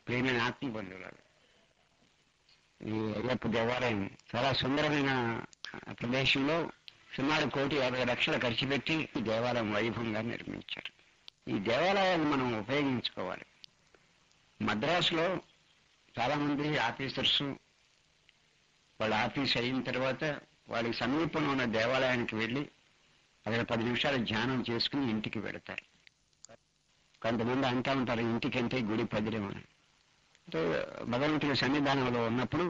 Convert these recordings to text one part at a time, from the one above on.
ప్రేమైన ఆత్మ బంధువులారు ఈ అయ్యప్ప దేవాలయం చాలా సుందరమైన ప్రదేశంలో సుమారు కోటి యాభై లక్షలు ఖర్చు పెట్టి ఈ దేవాలయం వైభవంగా నిర్మించారు ఈ దేవాలయాన్ని మనం ఉపయోగించుకోవాలి మద్రాసులో చాలా మంది ఆఫీసర్స్ వాళ్ళ ఆఫీస్ అయిన తర్వాత వాళ్ళకి సమీపంలో ఉన్న దేవాలయానికి వెళ్ళి అక్కడ పది నిమిషాలు ధ్యానం చేసుకుని ఇంటికి వెళతారు కొంతమంది అంటా ఉంటారు ఇంటికంటే గుడి పదిలేమని అంటే భగవంతుడి సన్నిధానంలో ఉన్నప్పుడు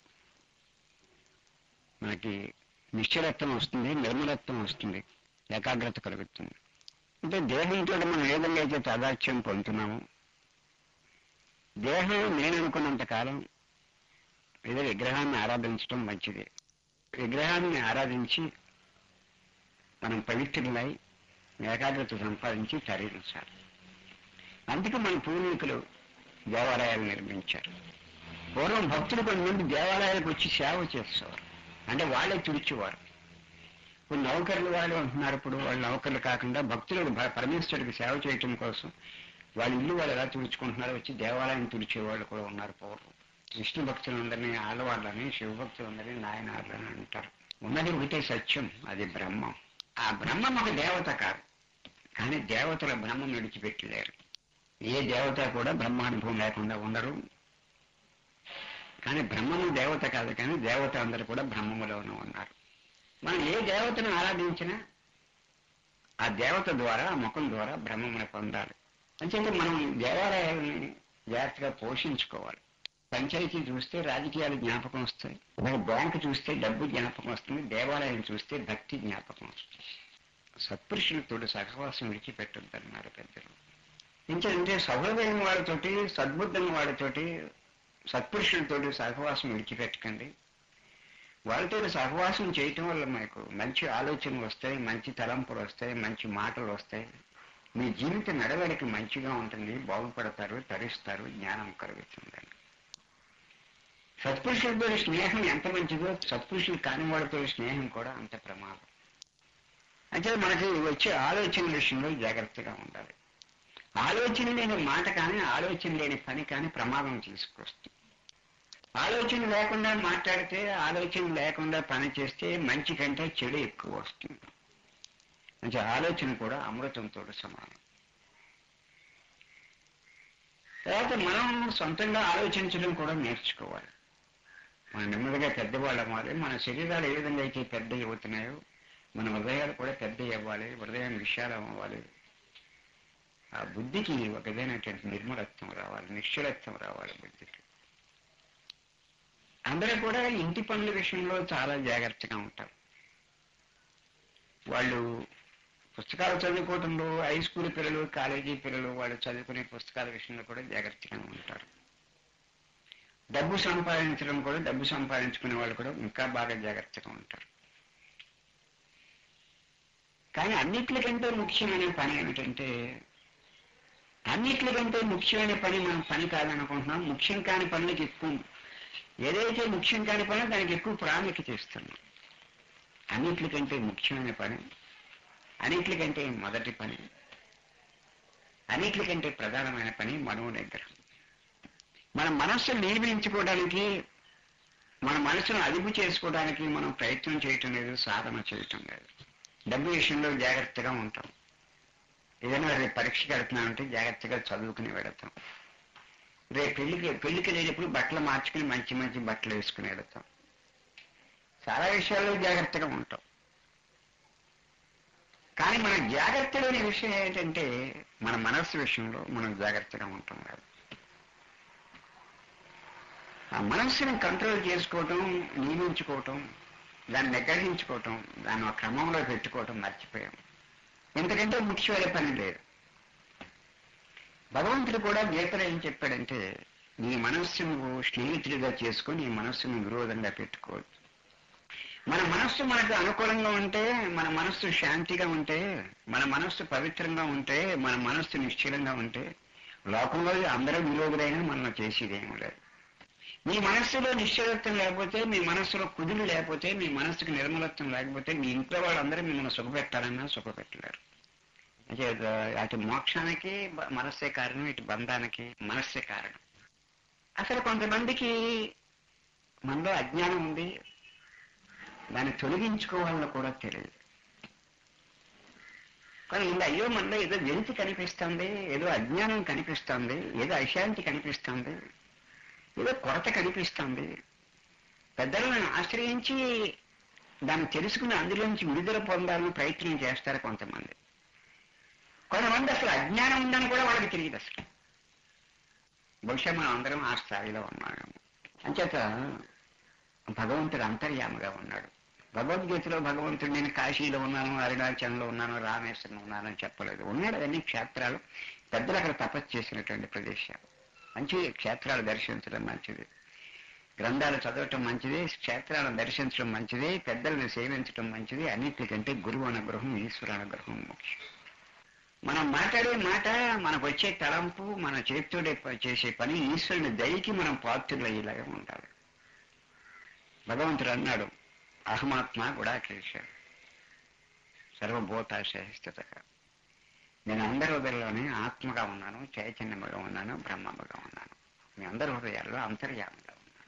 మనకి నిశ్చలత్వం వస్తుంది నిర్మలత్వం వస్తుంది ఏకాగ్రత కలుగుతుంది అంటే దేహంతో మనం ఏ విధంగా అయితే తాదాత్యం పొందుతున్నాము దేహం నేను అనుకున్నంత కాలం ఏదో విగ్రహాన్ని ఆరాధించడం మంచిది విగ్రహాన్ని ఆరాధించి మనం పవిత్రులై ఏకాగ్రత సంపాదించి తరలించాలి అందుకే మన పూర్వీకులు దేవాలయాలు నిర్మించారు పూర్వం భక్తులు కొంతమంది దేవాలయాలకు వచ్చి సేవ చేసేవారు అంటే వాళ్ళే తుడిచేవారు ఇప్పుడు నౌకర్లు వాళ్ళు అంటున్నారు ఇప్పుడు వాళ్ళు నౌకర్లు కాకుండా భక్తులు భ- పరమేశ్వరుడికి సేవ చేయటం కోసం వాళ్ళ ఇల్లు వాళ్ళు ఎలా తుడుచుకుంటున్నారో వచ్చి దేవాలయం తుడిచే వాళ్ళు కూడా ఉన్నారు పూర్వం విష్ణు భక్తులందరినీ ఆడవాళ్ళని శివభక్తులందరినీ నాయనార్లని అంటారు ఉన్నది ఒకటే సత్యం అది బ్రహ్మం ఆ బ్రహ్మం ఒక దేవత కాదు కానీ దేవతల బ్రహ్మం విడిచిపెట్టలేరు ఏ దేవత కూడా బ్రహ్మానుభవం లేకుండా ఉండరు కానీ బ్రహ్మము దేవత కాదు కానీ దేవత అందరూ కూడా బ్రహ్మములోనే ఉన్నారు మనం ఏ దేవతను ఆరాధించినా ఆ దేవత ద్వారా ఆ ముఖం ద్వారా బ్రహ్మమును పొందాలి అంచేత మనం దేవాలయాలని జాగ్రత్తగా పోషించుకోవాలి పంచాయతీ చూస్తే రాజకీయాలు జ్ఞాపకం వస్తాయి అలాగే బ్యాంకు చూస్తే డబ్బు జ్ఞాపకం వస్తుంది దేవాలయం చూస్తే భక్తి జ్ఞాపకం వస్తుంది సత్పురుషులతో సహవాసం విడిచిపెట్టొద్దన్నారు పెద్దలు ఇంకేంటే సహృదయం వాళ్ళతోటి సద్బుద్ధం వాళ్ళతోటి సత్పురుషులతోటి సహవాసం విడిచిపెట్టకండి వాళ్ళతో సహవాసం చేయటం వల్ల మీకు మంచి ఆలోచనలు వస్తాయి మంచి తలంపులు వస్తాయి మంచి మాటలు వస్తాయి మీ జీవిత నడవడిక మంచిగా ఉంటుంది బాగుపడతారు తరిస్తారు జ్ఞానం కలుగుతుందని సత్పురుషులతో స్నేహం ఎంత మంచిదో సత్పురుషులు కాని వాళ్ళతో స్నేహం కూడా అంత ప్రమాదం అంటే మనకి వచ్చే ఆలోచన విషయంలో జాగ్రత్తగా ఉండాలి ఆలోచన లేని మాట కానీ ఆలోచన లేని పని కానీ ప్రమాదం తీసుకొస్తుంది ఆలోచన లేకుండా మాట్లాడితే ఆలోచన లేకుండా పని చేస్తే మంచి కంటే చెడు ఎక్కువ వస్తుంది అంటే ఆలోచన కూడా అమృతంతో సమానం తర్వాత మనం సొంతంగా ఆలోచించడం కూడా నేర్చుకోవాలి మనం నెమ్మదిగా పెద్దవాళ్ళు అవ్వాలి మన శరీరాలు ఏ విధంగా అయితే పెద్ద అవుతున్నాయో మన హృదయాలు కూడా పెద్ద అవ్వాలి హృదయం విశాలం అవ్వాలి ఆ బుద్ధికి ఒక విధమైనటువంటి నిర్మలత్వం రావాలి నిశ్చలత్వం రావాలి బుద్ధికి అందరూ కూడా ఇంటి పనుల విషయంలో చాలా జాగ్రత్తగా ఉంటారు వాళ్ళు పుస్తకాలు చదువుకోవడంలో హై స్కూల్ పిల్లలు కాలేజీ పిల్లలు వాళ్ళు చదువుకునే పుస్తకాల విషయంలో కూడా జాగ్రత్తగా ఉంటారు డబ్బు సంపాదించడం కూడా డబ్బు సంపాదించుకునే వాళ్ళు కూడా ఇంకా బాగా జాగ్రత్తగా ఉంటారు కానీ అన్నిట్లకంటే ముఖ్యమైన పని ఏమిటంటే అన్నిట్లకంటే ముఖ్యమైన పని మనం పని కాదనుకుంటున్నాం ముఖ్యం కాని పనులకు ఎక్కువ ఏదైతే ముఖ్యం కాని పని దానికి ఎక్కువ ప్రాముఖ్యత ఇస్తున్నాం అన్నిట్లకంటే ముఖ్యమైన పని అన్నిట్లకంటే మొదటి పని అన్నిట్లకంటే ప్రధానమైన పని మనో నిగ్రహం మన మనస్సును నియమించుకోవడానికి మన మనసును అదుపు చేసుకోవడానికి మనం ప్రయత్నం చేయటం లేదు సాధన చేయటం లేదు డబ్బు విషయంలో జాగ్రత్తగా ఉంటాం ఏదైనా రేపు పరీక్ష కడుతున్నామంటే జాగ్రత్తగా చదువుకుని వెళతాం రేపు పెళ్లికి పెళ్లికి వెళ్ళేటప్పుడు బట్టలు మార్చుకుని మంచి మంచి బట్టలు వేసుకుని వెళతాం చాలా విషయాల్లో జాగ్రత్తగా ఉంటాం కానీ మన జాగ్రత్త లేని విషయం ఏంటంటే మన మనస్సు విషయంలో మనం జాగ్రత్తగా ఉంటాం కాదు ఆ మనస్సుని కంట్రోల్ చేసుకోవటం నియమించుకోవటం దాన్ని నిగ్రహించుకోవటం దాన్ని ఒక క్రమంలో పెట్టుకోవటం మర్చిపోయాం ఎందుకంటే ముఖ్యమైన పని లేదు భగవంతుడు కూడా గీతలో ఏం చెప్పాడంటే నీ మనస్సును స్నేహితుడిగా చేసుకొని నీ మనస్సును విరోధంగా పెట్టుకోవచ్చు మన మనస్సు మనకు అనుకూలంగా ఉంటే మన మనస్సు శాంతిగా ఉంటే మన మనస్సు పవిత్రంగా ఉంటే మన మనస్సు నిశ్చలంగా ఉంటే లోకంలో అందరూ విరోధులైనా మనం చేసేదేమీ లేదు మీ మనస్సులో నిశ్చలత్వం లేకపోతే మీ మనస్సులో కుదురు లేకపోతే మీ మనస్సుకు నిర్మలత్వం లేకపోతే మీ ఇంట్లో వాళ్ళందరూ మిమ్మల్ని సుఖపెట్టాలన్నా సుఖపెట్టలేరు అంటే అటు మోక్షానికి బ- మనస్సే కారణం ఇటు బంధానికి మనస్సే కారణం అసలు కొంతమందికి మనలో అజ్ఞానం ఉంది దాన్ని తొలగించుకోవాలని కూడా తెలియదు కానీ ఇలా అయ్యో మనలో ఏదో వెలితి కనిపిస్తుంది ఏదో అజ్ఞానం కనిపిస్తుంది ఏదో అశాంతి కనిపిస్తుంది ఏదో కొరత కనిపిస్తుంది పెద్దలను ఆశ్రయించి దాన్ని తెలుసుకుని అందులోంచి విడుదల పొందాలని ప్రయత్నం చేస్తారు కొంతమంది కొంతమంది అసలు అజ్ఞానం ఉందని కూడా వాళ్ళకి తెలియదు అసలు బహుశా మనం అందరం ఆ స్థాయిలో ఉన్నాము అంచేత భగవంతుడు అంతర్యాముగా ఉన్నాడు భగవద్గీతలో భగవంతుడు నేను కాశీలో ఉన్నాను అరుణాచలంలో ఉన్నాను రామేశ్వరంలో ఉన్నాను అని చెప్పలేదు ఉన్నాడు అన్ని క్షేత్రాలు పెద్దలు అక్కడ తపస్సు చేసినటువంటి ప్రదేశాలు మంచి క్షేత్రాలు దర్శించడం మంచిది గ్రంథాలు చదవటం మంచిది క్షేత్రాలను దర్శించడం మంచిది పెద్దలను సేవించడం మంచిది అన్నిటికంటే గురువు అనుగ్రహం ఈశ్వర అనుగ్రహం ముఖ్యం మనం మాట్లాడే మాట మనకు వచ్చే తలంపు మన చేతితోటే ప- చేసే పని ఈశ్వరుని దయకి మనం పాత్రులు అయ్యేలాగా ఉండాలి భగవంతుడు అన్నాడు అహమాత్మ గుడాకేశ సర్వభూతాశయస్థితగా నేను అందరి హృదయంలోనే ఆత్మగా ఉన్నాను చైతన్యముగా ఉన్నాను బ్రహ్మముగా ఉన్నాను మీ అందరి హృదయాల్లో అంతర్యాముగా ఉన్నాను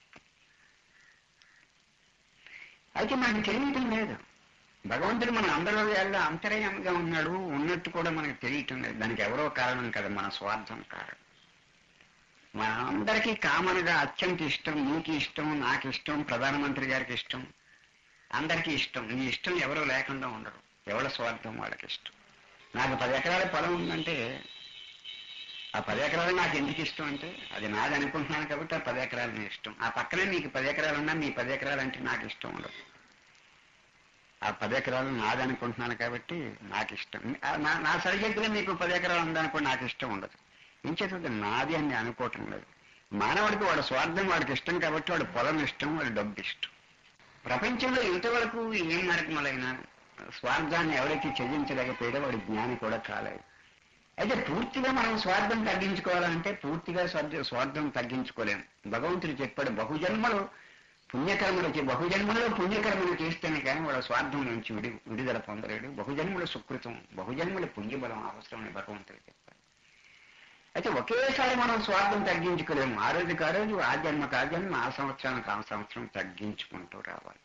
అయితే మనకు తెలియటం లేదు భగవంతుడు మన అందరి హృదయాల్లో అంతర్యాముగా ఉన్నాడు ఉన్నట్టు కూడా మనకు తెలియటం లేదు దానికి ఎవరో కారణం కదా మన స్వార్థం కారణం మన అందరికీ కామన్గా అత్యంత ఇష్టం నీకు ఇష్టం నాకు ఇష్టం ప్రధానమంత్రి గారికి ఇష్టం అందరికీ ఇష్టం నీ ఇష్టం ఎవరో లేకుండా ఉండరు ఎవరి స్వార్థం వాళ్ళకి ఇష్టం నాకు పది ఎకరాల పొలం ఉందంటే ఆ పది ఎకరాలు నాకు ఎందుకు ఇష్టం అంటే అది నాది అనుకుంటున్నాను కాబట్టి ఆ పది ఎకరాలు నీ ఇష్టం ఆ పక్కనే నీకు పది ఎకరాలు ఉన్నా మీ పది ఎకరాలు అంటే నాకు ఇష్టం ఉండదు ఆ పది ఎకరాలు నాది అనుకుంటున్నాను కాబట్టి నాకు ఇష్టం ఆ నా- నా సరిహద్దులో మీకు పది ఎకరాలు ఉందనుకో నాకు ఇష్టం ఉండదు ఏం చేస్తుంది నాది అని నేను అనుకోవటం లేదు మానవుడికి వాడి స్వార్థం వాడికి ఇష్టం కాబట్టి వాడి పొలం ఇష్టం వాడి డబ్బు ఇష్టం ప్రపంచంలో ఇంతవరకు ఏ మార్గములైనా స్వార్థాన్ని ఎవరైతే త్యజించలేకపోయాడో వాడి జ్ఞాని కూడా కాలేదు అయితే పూర్తిగా మనం స్వార్థం తగ్గించుకోవాలంటే పూర్తిగా స్వార్థ స్వార్థం తగ్గించుకోలేం భగవంతుడు చెప్పాడు బహుజన్మలు పుణ్యకర్మలు చే- బహుజన్మలో పుణ్యకర్మలు చేస్తేనే కానీ వాడు స్వార్థం నుంచి విడి విడుదల పొందలేడు బహుజన్ముల సుకృతం బహుజన్ముల పుణ్యబలం అవసరం అని భగవంతుడు చెప్పాడు అయితే ఒకేసారి మనం స్వార్థం తగ్గించుకోలేము ఆ రోజుకి ఆ రోజు ఆ జన్మకు ఆ జన్మ ఆ సంవత్సరానికి ఆ సంవత్సరం తగ్గించుకుంటూ రావాలి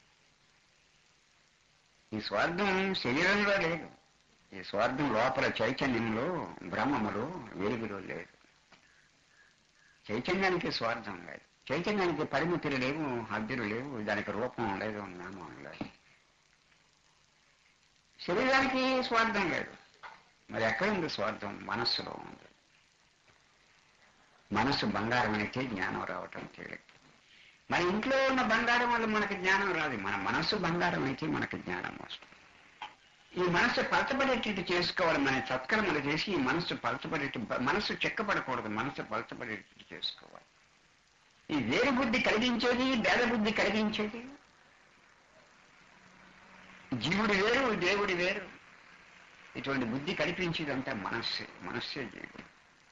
ఈ స్వార్థం శరీరంలో లేదు ఈ స్వార్థం లోపల చైతన్యంలో బ్రహ్మములో వెలుగులో లేదు చైతన్యానికి స్వార్థం లేదు చైతన్యానికి పరిమితులు లేవు హద్దులు లేవు దానికి రూపం లేదు నామం లేదు శరీరానికి స్వార్థం లేదు మరి ఎక్కడ ఉంది స్వార్థం మనస్సులో ఉంది మనస్సు బంగారం అయితే జ్ఞానం రావటం తేలిక మన ఇంట్లో ఉన్న బంగారం వల్ల మనకి జ్ఞానం రాదు మన మనస్సు బంగారం అయితే మనకి జ్ఞానం వస్తుంది ఈ మనస్సు పలచబడేటట్టు చేసుకోవాలి మన సత్కర్మలు చేసి ఈ మనస్సు పలచబడేట్టు మనస్సు చెక్కపడకూడదు మనస్సు పలచబడేటట్టు చేసుకోవాలి ఈ వేరు బుద్ధి కలిగించేది భేద బుద్ధి కలిగించేది జీవుడు వేరు దేవుడి వేరు ఇటువంటి బుద్ధి కల్పించేదంతా మనస్సే మనస్సే జీవుడు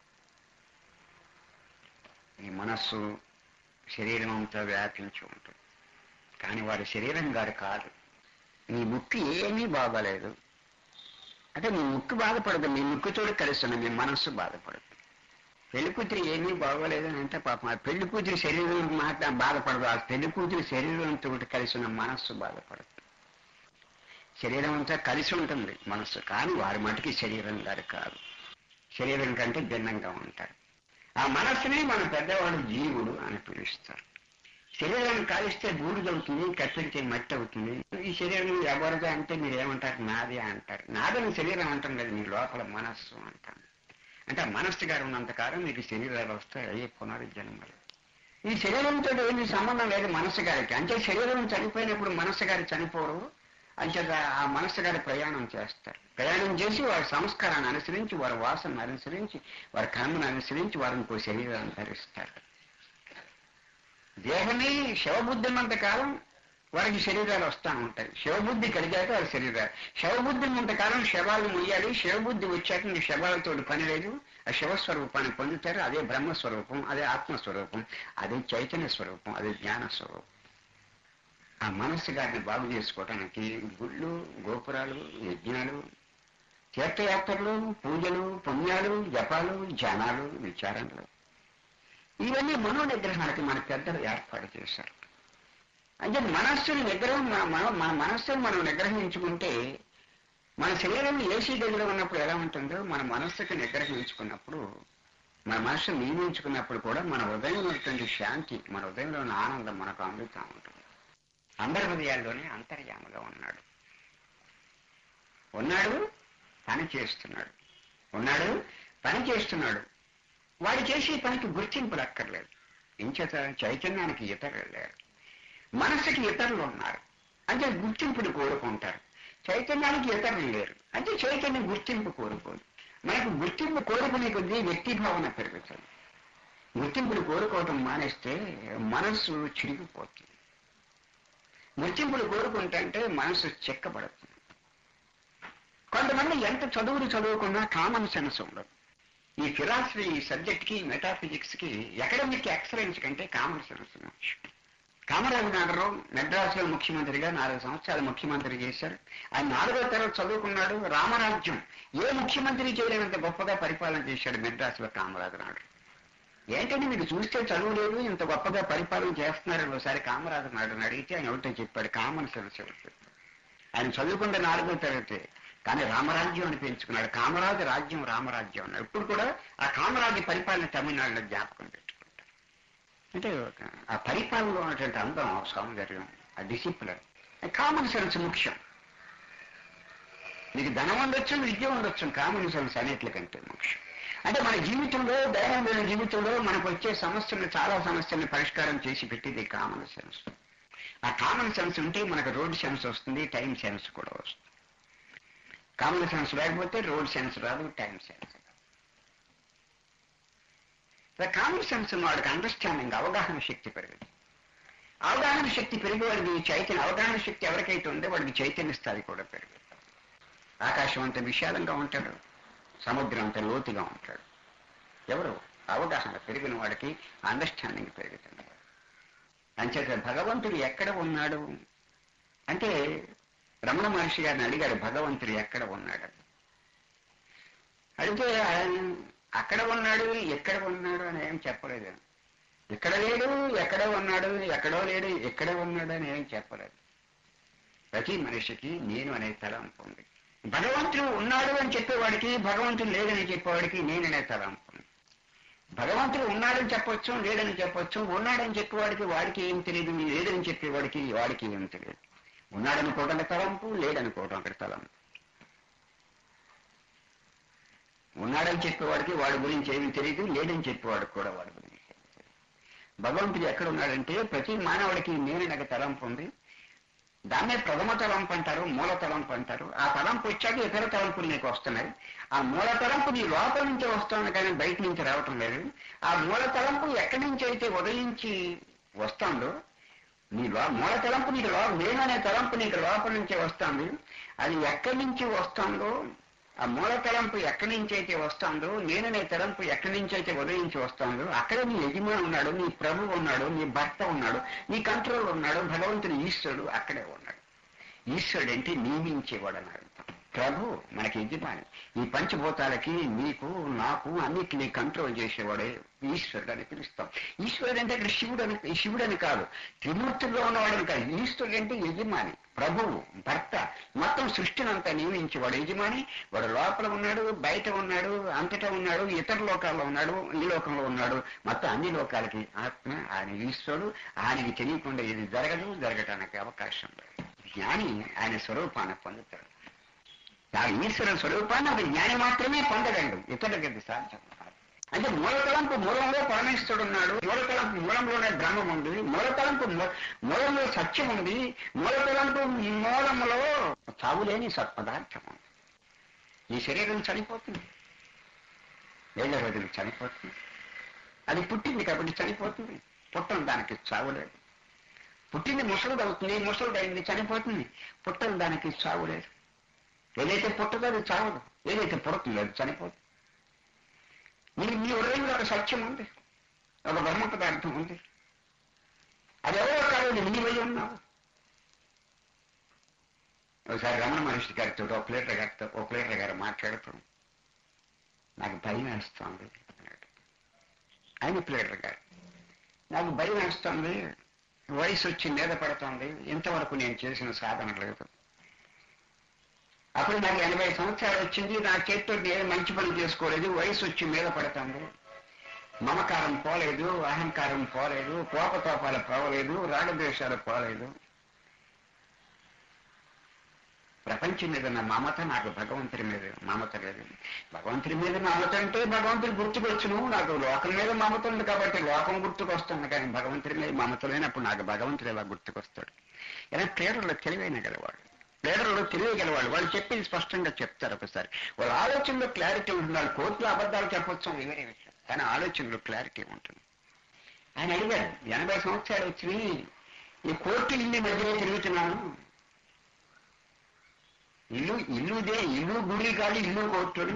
ఈ మనస్సు శరీరం అంతా వ్యాపించి ఉంటుంది కానీ వాడి శరీరం గారు కాదు నీ ముక్కు ఏమీ బాగలేదు అంటే నీ ముక్కు బాధపడదు నీ ముక్కుతోడు కలుస్తున్న మీ మనస్సు బాధపడదు పెళ్లి కూతురు ఏమీ బాగోలేదు అని అంటే పాపం ఆ పెళ్లి కూతురి శరీరం మాట బాధపడదు ఆ పెళ్లి కూతురి శరీరంతో కలిసి ఉన్న మనస్సు బాధపడదు శరీరం అంతా కలిసి ఉంటుంది మనస్సు కానీ వారి మటుకి శరీరం గారు కాదు శరీరం కంటే భిన్నంగా ఉంటారు ఆ మనస్సుని మన పెద్దవాడు జీవుడు అని పిలుస్తారు శరీరాన్ని కాలిస్తే బూడిదవుతుంది కత్తిరితే మట్టి అవుతుంది ఈ శరీరం ఎవరిది అంటే మీరు ఏమంటారు నాది అంటారు నాదని శరీరం అంటాం లేదు మీ లోపల మనస్సు అంటాం అంటే ఆ మనస్సు గారు ఉన్నంతకాలం మీకు శరీరాలు వస్తాయి అయ్యే పునరుజన్మలు ఈ శరీరంతో ఏమీ సంబంధం లేదు మనస్సు గారికి అంటే శరీరం చనిపోయినప్పుడు మనస్సు గారు చనిపోరు అంచేత ఆ మనస్సు గారి ప్రయాణం చేస్తారు ప్రయాణం చేసి వారి సంస్కారాన్ని అనుసరించి వారి వాసనను అనుసరించి వారి కర్మను అనుసరించి వారిని ఇంకో శరీరాన్ని ధరిస్తారు దేహమే శవబుద్ధి ఉన్నంత కాలం వారికి శరీరాలు వస్తూ ఉంటాయి శవబుద్ధి కలిగాక వారి శరీరాలు శవబుద్ధి ఉన్నంత కాలం శవాలను మొయ్యాలి శవబుద్ధి వచ్చాక మీ శవాలతో పని లేదు ఆ శివస్వరూపాన్ని పొందుతారు అదే బ్రహ్మస్వరూపం అదే ఆత్మస్వరూపం అదే చైతన్య స్వరూపం అదే జ్ఞాన స్వరూపం ఆ మనస్సు గారిని బాగు చేసుకోవడానికి గుళ్ళు గోపురాలు యజ్ఞాలు తీర్థయాత్రలు పూజలు పుణ్యాలు జపాలు ధ్యానాలు విచారణలు ఇవన్నీ మనో నిగ్రహానికి మన పెద్దలు ఏర్పాటు చేశారు అంటే మనస్సుని నిగ్రహం మన మన- మన మనస్సుని మనం నిగ్రహించుకుంటే మన శరీరం ఏసీ గదిలో ఉన్నప్పుడు ఎలా ఉంటుందో మన మనస్సుకి నిగ్రహించుకున్నప్పుడు మన మనస్సు నియమించుకున్నప్పుడు కూడా మన హృదయంలో ఉన్నటువంటి శాంతి మన హృదయంలో ఉన్న ఆనందం మనకు అందుతూ ఉంటుంది అందరి హృదయాల్లోనే అంతర్యామగా ఉన్నాడు ఉన్నాడు పని చేస్తున్నాడు ఉన్నాడు పని చేస్తున్నాడు వాడు చేసే పనికి గుర్తింపులు అక్కర్లేదు ఇంచేత చైతన్యానికి ఇతరులు లేరు మనస్సుకి ఇతరులు ఉన్నారు అంటే గుర్తింపుని కోరుకుంటారు చైతన్యానికి ఇతరులు లేరు అంటే చైతన్యం గుర్తింపు కోరుకోదు మనకు గుర్తింపు కోరుకునే కొద్దీ వ్యక్తి భావన పెరుగుతుంది గుర్తింపులు కోరుకోవటం మానేస్తే మనస్సు చిరిగిపోతుంది గుర్తింపులు కోరుకుంటే మనసు చెక్కబడుతుంది కొంతమంది ఎంత చదువులు చదువుకున్నా కామన్ సెన్స్ ఉండదు ఈ ఫిలాసఫీ సబ్జెక్ట్ కి మెటాఫిజిక్స్ కి అకాడమిక్ ఎక్సలెన్స్ కంటే కామన్ సెన్స్ ముఖ్యం కామరాజు నాగరావు మెడ్రాసులో ముఖ్యమంత్రిగా నాలుగు సంవత్సరాలు ముఖ్యమంత్రి చేశారు ఆయన నాలుగో తరగతి చదువుకున్నాడు రామరాజ్యం ఏ ముఖ్యమంత్రి చేయలేనంత గొప్పగా పరిపాలన చేశాడు మెడ్రాసులో కామరాజు నాయుడు ఏంటంటే మీరు చూస్తే చదువు లేదు ఇంత గొప్పగా పరిపాలన చేస్తున్నారు ఒకసారి కామరాజు నాయుడు అడిగితే ఆయన ఒకటే చెప్పాడు కామన్ సెన్స్ ఒకటి ఆయన చదువుకుంటే నాలుగో తరగతి కానీ రామరాజ్యం అని పెంచుకున్నాడు కామరాజు రాజ్యం రామరాజ్యం అన్నాడు ఇప్పుడు కూడా ఆ కామరాజు పరిపాలన తమిళనాడులో జ్ఞాపకం పెట్టుకుంటారు అంటే ఒక- ఆ పరిపాలనలో ఉన్నటువంటి అందం ఆ సౌందర్యం ఆ డిసిప్లిన్ కామన్ సెన్స్ ముఖ్యం మీకు ధనం ఉండొచ్చు విద్య ఉండొచ్చు కామన్ సెన్స్ అన్నిటికంటే ముఖ్యం అంటే మన జీవితంలో దైనందిన జీవితంలో మనకు వచ్చే సమస్యలను చాలా సమస్యలను పరిష్కారం చేసి పెట్టేది కామన్ సెన్స్ ఆ కామన్ సెన్స్ ఉంటే మనకు రోడ్ సెన్స్ వస్తుంది టైం సెన్స్ కూడా వస్తుంది కామన్ సెన్స్ లేకపోతే రోడ్ సెన్స్ రాదు టైం సెన్స్ కామన్ సెన్స్ వాడికి అండర్స్టాండింగ్ అవగాహన శక్తి పెరుగుతుంది అవగాహన శక్తి పెరిగి వాడికి చైతన్య అవగాహన శక్తి ఎవరికైతే ఉందో వాడికి చైతన్య స్థాయి కూడా పెరుగుతుంది ఆకాశం అంత విశాలంగా ఉంటాడు సముద్రం అంత లోతుగా ఉంటాడు ఎవరు అవగాహన పెరిగిన వాడికి అండర్స్టాండింగ్ పెరుగుతుంది అంచేత భగవంతుడు ఎక్కడ ఉన్నాడు అంటే రమణ మహర్షి గారిని అడిగాడు భగవంతుడు ఎక్కడ ఉన్నాడు అడిగితే ఆయన అక్కడ ఉన్నాడు ఎక్కడ ఉన్నాడు అని ఏం చెప్పలేదు ఇక్కడ లేడు ఎక్కడ ఉన్నాడు ఎక్కడో లేడు ఎక్కడ ఉన్నాడు అని ఏం చెప్పలేదు ప్రతి మనిషికి నేను అనే తలంపు ఉంది భగవంతుడు ఉన్నాడు అని చెప్పేవాడికి భగవంతుడు లేడని చెప్పేవాడికి నేననే తలంపు ఉంది భగవంతుడు ఉన్నాడని చెప్పొచ్చు లేడని చెప్పొచ్చు ఉన్నాడని చెప్పేవాడికి వాడికి ఏం తెలియదు లేదని చెప్పేవాడికి వాడికి ఏం తెలియదు ఉన్నాడనుకోవడం ఒక తలంపు లేడనుకోవడం ఒక తలంపు ఉన్నాడని చెప్పేవాడికి వాడి గురించి ఏమీ తెలియదు లేడని చెప్పేవాడికి కూడా వాడి గురించి ఏమీ తెలియదు. భగవంతుడు ఎక్కడ ఉన్నాడంటే ప్రతి మానవుడికి నేననక తలంపు ఉంది దాన్నే ప్రథమ తలంపు అంటారు మూల తలంపు అంటారు ఆ తలంపు వచ్చాక ఇతర తలంపులు నీకు వస్తున్నాయి ఆ మూల తలంపు నీ లోపల నుంచి వస్తుంది కానీ బయట నుంచి రావటం లేదు ఆ మూల తలంపు ఎక్కడి నుంచి అయితే ఉదయించి వస్తుందో నీ లో మూల తలంపు నీకు లో నేననే తలంపు నీకు లోపల నుంచే వస్తుంది అది ఎక్కడి నుంచి వస్తుందో ఆ మూల తలంపు ఎక్కడి నుంచి అయితే వస్తుందో నేననే తలంపు ఎక్కడి నుంచి అయితే ఉదయించి వస్తుందో అక్కడ నీ యజమాని ఉన్నాడు నీ ప్రభు ఉన్నాడు నీ భర్త ఉన్నాడు నీ కంట్రోల్ ఉన్నాడు భగవంతుని ఈశ్వరుడు అక్కడే ఉన్నాడు ఈశ్వరుడు అంటే నియమించేవాడు అని అర్థం ప్రభు మనకి యజమాని ఈ పంచభూతాలకి నీకు నాకు అన్నిటిని కంట్రోల్ చేసేవాడే ఈశ్వరుడు అని పిలుస్తాం ఈశ్వరుడు అంటే ఇక్కడ శివుడు అని శివుడు అని కాదు త్రిమూర్తుల్లో ఉన్నవాడని కాదు ఈశ్వరుడు అంటే యజమాని ప్రభువు భర్త మొత్తం సృష్టిని అంతా నియమించేవాడు యజమాని వాడు లోపల ఉన్నాడు బయట ఉన్నాడు అంతటా ఉన్నాడు ఇతర లోకాల్లో ఉన్నాడు ఈ లోకంలో ఉన్నాడు మొత్తం అన్ని లోకాలకి ఆత్మ ఆయన ఈశ్వరుడు ఆయనకి తెలియకుండా ఇది జరగదు జరగటానికి అవకాశం లేదు జ్ఞాని ఆయన స్వరూపాన్ని పొందుతాడు ఆ ఈశ్వర స్వరూపాన్ని ఒక జ్ఞాని మాత్రమే పొందగలడు ఇతరులకి అది సాధ్యం కాదు. అంటే మూలతలంపు మూలంలో పరమేశ్వరుడు ఉన్నాడు మూలతలంపు మూలంలోనే బ్రహ్మం ఉంది మూలతలంపు మూ- మూలంలో సత్యం ఉంది మూలతలంపు మూలంలో చావులేని సత్పదార్థం ఉంది ఈ శరీరం చనిపోతుంది ఏళ్ళ రోజులు చనిపోతుంది అది పుట్టింది కాబట్టి చనిపోతుంది పుట్టం దానికి చావులేదు పుట్టింది ముసలుడు అవుతుంది ముసలుడు అయింది చనిపోతుంది పుట్టం దానికి చావులేదు ఏదైతే పుట్టదో అది చావదు ఏదైతే పుడుతుందో అది చనిపోతుంది నీ నీ హృదయంలో ఒక సత్యం ఉంది ఒక బ్రహ్మ పదార్థం ఉంది అది ఎవరో కాదు అది నీవై ఉన్నావు ఒకసారి రమణ మహర్షి గారితో ఒక ప్లేటర్ గారితో ఒక ప్లేటర్ గారు మాట్లాడుతూ నాకు భయం వేస్తోంది అన్నాడు ఆయన ప్లేడర్ గారు నాకు భయం వేస్తుంది వయసు వచ్చి మీద పడుతుంది ఇంతవరకు నేను చేసిన సాధన లేదు అప్పుడు నాకు ఎనభై సంవత్సరాలు వచ్చింది నా చేతితో నేను మంచి పని చేసుకోలేదు వయసు వచ్చి మీద పడుతుంది మమకారం పోలేదు అహంకారం పోలేదు కోపతోపాలు పోలేదు రాగద్వేషాలు పోలేదు ప్రపంచం మీద నా మమత నాకు భగవంతుడి మీద మమత లేదు భగవంతుడి మీద మమత అంటే భగవంతుడు గుర్తుకొచ్చును నాకు లోకం మీద మమత ఉంది కాబట్టి లోకం గుర్తుకొస్తుంది కానీ భగవంతుడి మీద మమత లేనప్పుడు నాకు భగవంతుడు ఎలా గుర్తుకొస్తాడు ఇలా ప్రేరలో తెలివైన గలవాడు ప్రేరలో తెలియగలవాడు వాళ్ళు చెప్పింది స్పష్టంగా చెప్తారు ఒకసారి వాళ్ళ ఆలోచనలో క్లారిటీ ఉంటుంది వాళ్ళు కోర్టులో అబద్ధాలు చెప్పొచ్చు వేరే విషయం కానీ ఆలోచనలో క్లారిటీ ఉంటుంది ఆయన అడిగారు ఎనభై సంవత్సరాలు వచ్చినాయి ఈ కోర్టు ఇల్లు మధ్యలో తిరుగుతున్నాను ఇల్లు ఇల్లుదే ఇల్లు గుడి కాదు ఇల్లు కోర్టుని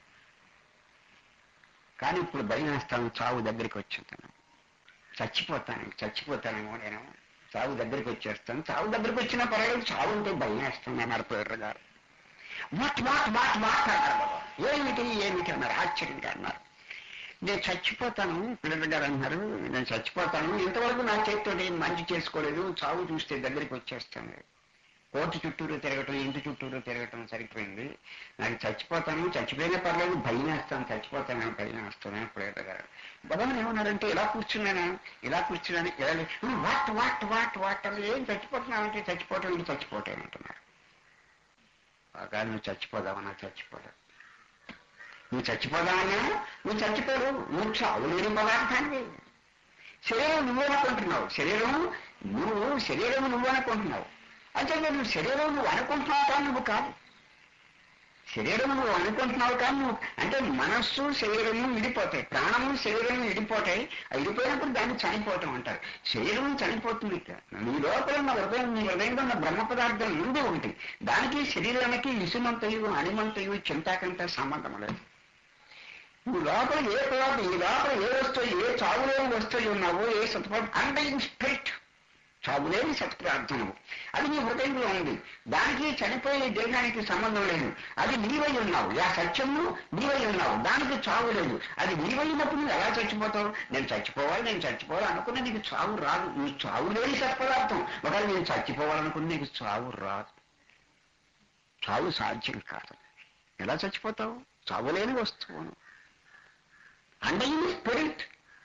కానీ ఇప్పుడు భయం వేస్తాను చావు దగ్గరికి వచ్చింటాను చచ్చిపోతాను చచ్చిపోతానేమో నేను చావు దగ్గరికి వచ్చేస్తాను చావు దగ్గరికి వచ్చినా పర్వాలేదు చావు ఉంటే భయం వేస్తుంది అన్నారు పేర్ర గారు వాట్ వాట్ వాట్ వాట్ అన్నారు బాబా ఏమిటి ఏమిటి అన్నారు ఆశ్చర్యంగా అన్నారు నేను చచ్చిపోతాను పిల్లలు గారు అన్నారు నేను చచ్చిపోతాను ఇంతవరకు నా చేతితో నేను మంచి చేసుకోలేదు చావు చూస్తే దగ్గరికి వచ్చేస్తాను కోర్టు చుట్టూరు తిరగటం ఇంటి చుట్టూరు తిరగటం సరిపోయింది నాకు చచ్చిపోతాను చచ్చిపోయినా పర్లేదు భయం వేస్తాను చచ్చిపోతాను భయం వేస్తాను పిల్లలు గారు భగవాన్ ఏమన్నారంటే ఇలా కూర్చున్నాను ఇలా కూర్చున్నాను ఇలా లే- "నువ్వు వాట్ వాట్ వాట్ వాట్ అని ఏం చచ్చిపోతున్నావంటే చచ్చిపోవటం ఇంటి చచ్చిపోవటం అంటున్నారు బాగా నువ్వు చచ్చిపోదావన్నా చచ్చిపోదావు నువ్వు చచ్చిపోదామన్నా నువ్వు చచ్చిపోరు నువ్వు చావులేని పదార్థాన్ని శరీరం నువ్వు అనుకుంటున్నావు శరీరం నువ్వు శరీరం నువ్వు అనుకుంటున్నావు అంటే నువ్వు శరీరం నువ్వు అనుకుంటున్నావు కానీ నువ్వు కాదు శరీరం నువ్వు అనుకుంటున్నావు కానీ నువ్వు అంటే మనస్సు శరీరము విడిపోతాయి ప్రాణము శరీరము విడిపోతాయి ఆ విడిపోయినప్పుడు దాన్ని చనిపోవటం అంటారు శరీరం చనిపోతుంది ఇక. నీ లోపల ఉన్న హృదయం నీ హృదయంలో ఉన్న బ్రహ్మ పదార్థం ముందు ఒకటి దానికి శరీరానికి విసుమంతయు అణిమంతయు చింతాకంత సంబంధం లేదు నువ్వు లోపల ఏ పదార్థం ఈ లోపల ఏ వస్తువు ఏ చావులేని వస్తువు ఉన్నావో ఏ సత్పదార్థం అండయింగ్ స్పిరిట్ చావులేని సత్పదార్థము అది నీ హృదయంలో ఉంది దానికి చనిపోయే దేహానికి సంబంధం లేదు అది నీవై ఉన్నావు ఆ సత్యము నీవై ఉన్నావు దానికి చావు లేదు అది నీవైనప్పుడు నువ్వు ఎలా చచ్చిపోతావు నేను చచ్చిపోవాలి నేను చచ్చిపోవాలి అనుకున్నా నీకు చావు రాదు నీ చావు లేని సత్పదార్థం ఒకవేళ నేను చచ్చిపోవాలనుకున్న నీకు చావు రాదు చావు సాధ్యం కాదు ఎలా చచ్చిపోతావు చావు లేని వస్తువును అండయింగ్ స్పిరిట్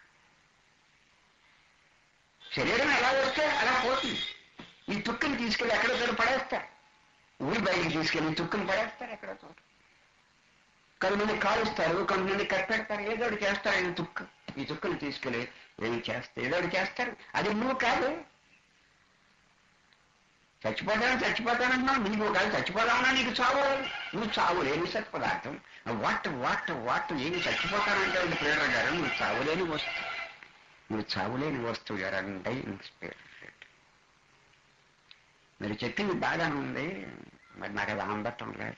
శరీరం ఎలా వస్తే అలా పోతుంది ఈ తుక్కుని తీసుకెళ్ళి ఎక్కడెక్కడ పడేస్తారు ఊరి బయటికి తీసుకెళ్ళి ఈ తుక్కుని పడేస్తారు ఎక్కడ చోట కొంతమంది కాలుస్తారు కొంతమంది కట్టెడతారు ఏదో ఒకటి చేస్తారు ఈ తుక్కు ఈ తుక్కుని తీసుకెళ్ళి ఏమి చేస్తారు ఏదో ఒకటి చేస్తారు అది నువ్వు కాదు చచ్చిపోతాను చచ్చిపోతానంటున్నావు నీకు కాదు చచ్చిపోదామన్నా నీకు చావు లేదు. నువ్వు చావు లేని సత్పదార్థం వాట్ వాట్ వాట్ ఏమి చచ్చిపోతానంటే ప్రేరణ గారు నువ్వు చావులేని వస్తువు నువ్వు చావులేని వస్తువు గారు అంటే స్పిరిట్ మీరు చెప్పింది బాగానే ఉంది మరి నాకు అది అందటం లేదు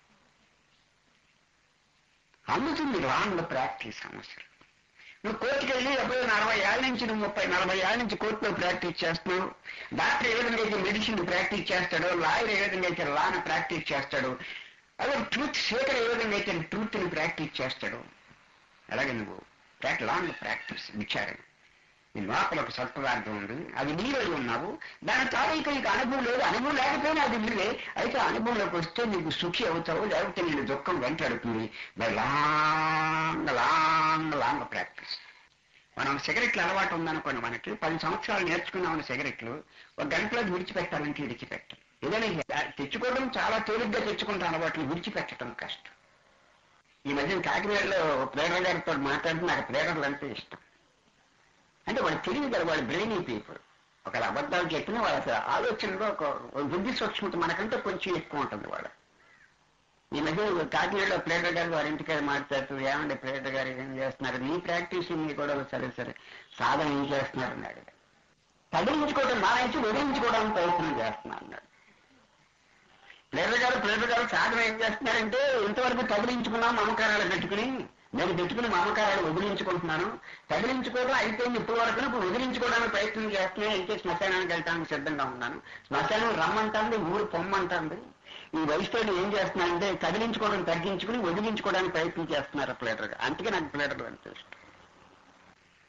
అందుతుంది రాంగ్ ప్రాక్టీస్ సమస్యలు నువ్వు కోర్టుకి వెళ్ళి ఎప్పుడో నలభై ఏళ్ళ నుంచి నువ్వు ముప్పై నలభై ఏళ్ళ నుంచి కోర్టులో ప్రాక్టీస్ చేస్తున్నావు డాక్టర్ ఏ విధంగా అయితే మెడిసిన్ ప్రాక్టీస్ చేస్తాడో లాయర్ ఏ విధంగా అయితే లాను ప్రాక్టీస్ చేస్తాడు అదే ట్రూత్ సేకర్ ఏ విధంగా అయితే ట్రూత్ ని ప్రాక్టీస్ చేస్తాడు అలాగే నువ్వు ప్రాక్ లాంగ్ ప్రాక్టీస్ విచారణ నీ లోపల ఒక సత్పదార్థం ఉంది అది నీవై ఉన్నావు దాని తారీఖు నీకు అనుభవం లేదు అనుభవం లేకపోయినా అది నీవే అయితే అనుభవంలోకి వస్తే నీకు సుఖి అవుతావు లేకపోతే నేను దుఃఖం వెంటాడుతుంది by long long long practice మనం సిగరెట్లు అలవాటు ఉందనుకోండి మనకి పది సంవత్సరాలు నేర్చుకున్నామని సిగరెట్లు ఒక గంటలో విడిచిపెట్టాలంటే విడిచిపెట్టాలి ఏదైనా తెచ్చుకోవడం చాలా తేలిగ్గా తెచ్చుకుంటాం అలవాట్లు విడిచిపెట్టడం కష్టం ఈ మధ్య కాకినాడలో ప్రేరణ గారితో మాట్లాడితే నాకు ప్రేరణలు అంటే ఇష్టం అంటే వాడు తెలివి కదా వాడు బ్రెయినీ పీపుల్ ఒక అబద్ధాలు చెప్పిన వాళ్ళ ఆలోచనలో ఒక ఒక బుద్ధి సూక్ష్మత మనకంటే కొంచెం ఎక్కువ ఉంటుంది వాడు ఈ మధ్య కాకినాడలో ప్లేటర్ గారు వారి ఇంటికి మాట్లాడుతూ ఏమండి ప్లేటర్ గారు ఏం చేస్తున్నారు నీ ప్రాక్టీస్ మీ కూడా సరే సరే సాధన ఏం చేస్తున్నారు అన్నాడు తగిలించుకోవడం మానేసి వదిలించుకోవడానికి ప్రయత్నం చేస్తున్నారు అన్నాడు ప్లేటర్ గారు ప్లేటర్ గారు సాధన ఏం చేస్తున్నారంటే ఇంతవరకు తగిలించుకున్నాం మమకారాలు పెట్టుకుని నేను పెట్టుకుని మమకారాలు వదిలించుకుంటున్నాను తగిలించుకోవడం అయిపోయింది ఇప్పుడు వరకు ఇప్పుడు వదిలించుకోవడానికి ప్రయత్నం చేస్తున్నాను అయితే శ్మశానానికి వెళ్ళడానికి సిద్ధంగా ఉన్నాను శ్మశానం రమ్మంటుంది ఊరు పొమ్మంటుంది ఈ వయసుతో ఏం చేస్తున్నానంటే తగిలించుకోవడం తగ్గించుకుని వదిలించుకోవడానికి ప్రయత్నం చేస్తున్నారు ప్లేటర్ అందుకే నాకు ప్లేటర్లు అంటే ఇష్టం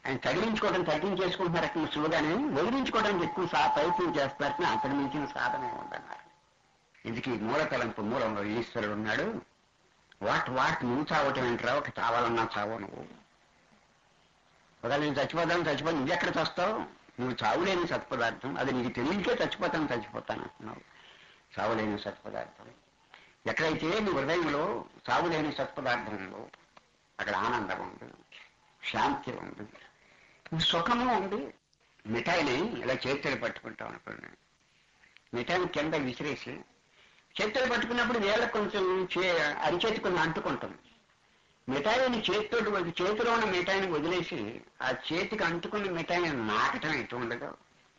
ఆయన తగిలించుకోవడం తగ్గించేసుకుంటున్నారు అక్కడ సులువుగానే వదిలించుకోవడానికి ఎక్కువ సా ప్రయత్నం చేస్తున్నారు కానీ అంతకు మించిన సాధన ఉందన్నారు ఇందుకు ఈ మూల తలంపు మూలంలో ఈశ్వరుడు ఉన్నాడు వాట్ వాట్ నువ్వు చావటం ఏంటరా ఒక చావాలన్నా చావు నువ్వు ఒకవేళ నేను చచ్చిపోతాను చచ్చిపోతాను నువ్వు ఎక్కడ చస్తావు నువ్వు చావులేని సత్పదార్థం అది నీకు తెలియకే చచ్చిపోతాను చచ్చిపోతాను అంటున్నావు చావులేని సత్పదార్థం ఎక్కడైతే నీ హృదయంలో చావులేని సత్పదార్థంలో అక్కడ ఆనందం ఉంది శాంతి ఉంది సుఖము ఉంది మిఠాయిని ఇలా చేతులు పట్టుకుంటాం అనుకోండి మిఠాయిని కింద విసిరేసి చేతులు పట్టుకున్నప్పుడు వేళ కొంచెం చే అరిచేతి కొంచెం అంటుకుంటుంది మిఠాయిని చేతితో చేతిలో ఉన్న మిఠాయిని వదిలేసి ఆ చేతికి అంటుకున్న మిఠాయిని నాకటం ఎటు ఉండదు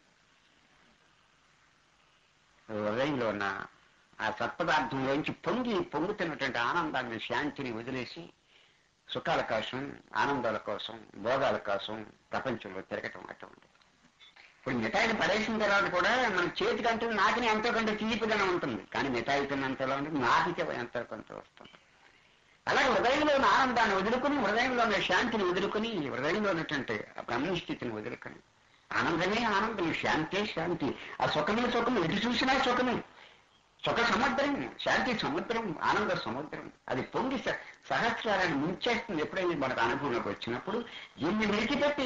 హృదయంలో ఉన్న ఆ సత్పదార్థంలోంచి పొంగి పొంగుతున్నటువంటి ఆనందాన్ని శాంతిని వదిలేసి సుఖాల కోసం ఆనందాల కోసం భోగాల కోసం ప్రపంచంలో తిరగటం అటువంటి ఇప్పుడు మిఠాయిని పడేసిన తర్వాత కూడా మన చేతికి అంటే నాకిని ఎంతో కొంత తీపిగానే ఉంటుంది కానీ మిఠాయి తిన్నంతలో ఉంటుంది నాకితే ఎంతో కొంత వస్తుంది అలాగే హృదయంలో ఉన్న ఆనందాన్ని వదులుకుని హృదయంలో ఉన్న శాంతిని వదులుకుని హృదయంలో ఉన్నటువంటి ఆ బ్రహ్మస్థితిని వదులుకొని ఆనందమే ఆనందం శాంతే శాంతి ఆ సుఖమే సుఖం ఎటు చూసినా సుఖమే సుఖ సముద్రం శాంతి సముద్రం ఆనంద సముద్రం అది పొంగి స- సహస్రాలను ముంచేస్తుంది ఎప్పుడైనా మనకు అనుభవంలోకి వచ్చినప్పుడు దీన్ని విడిచిపెట్టి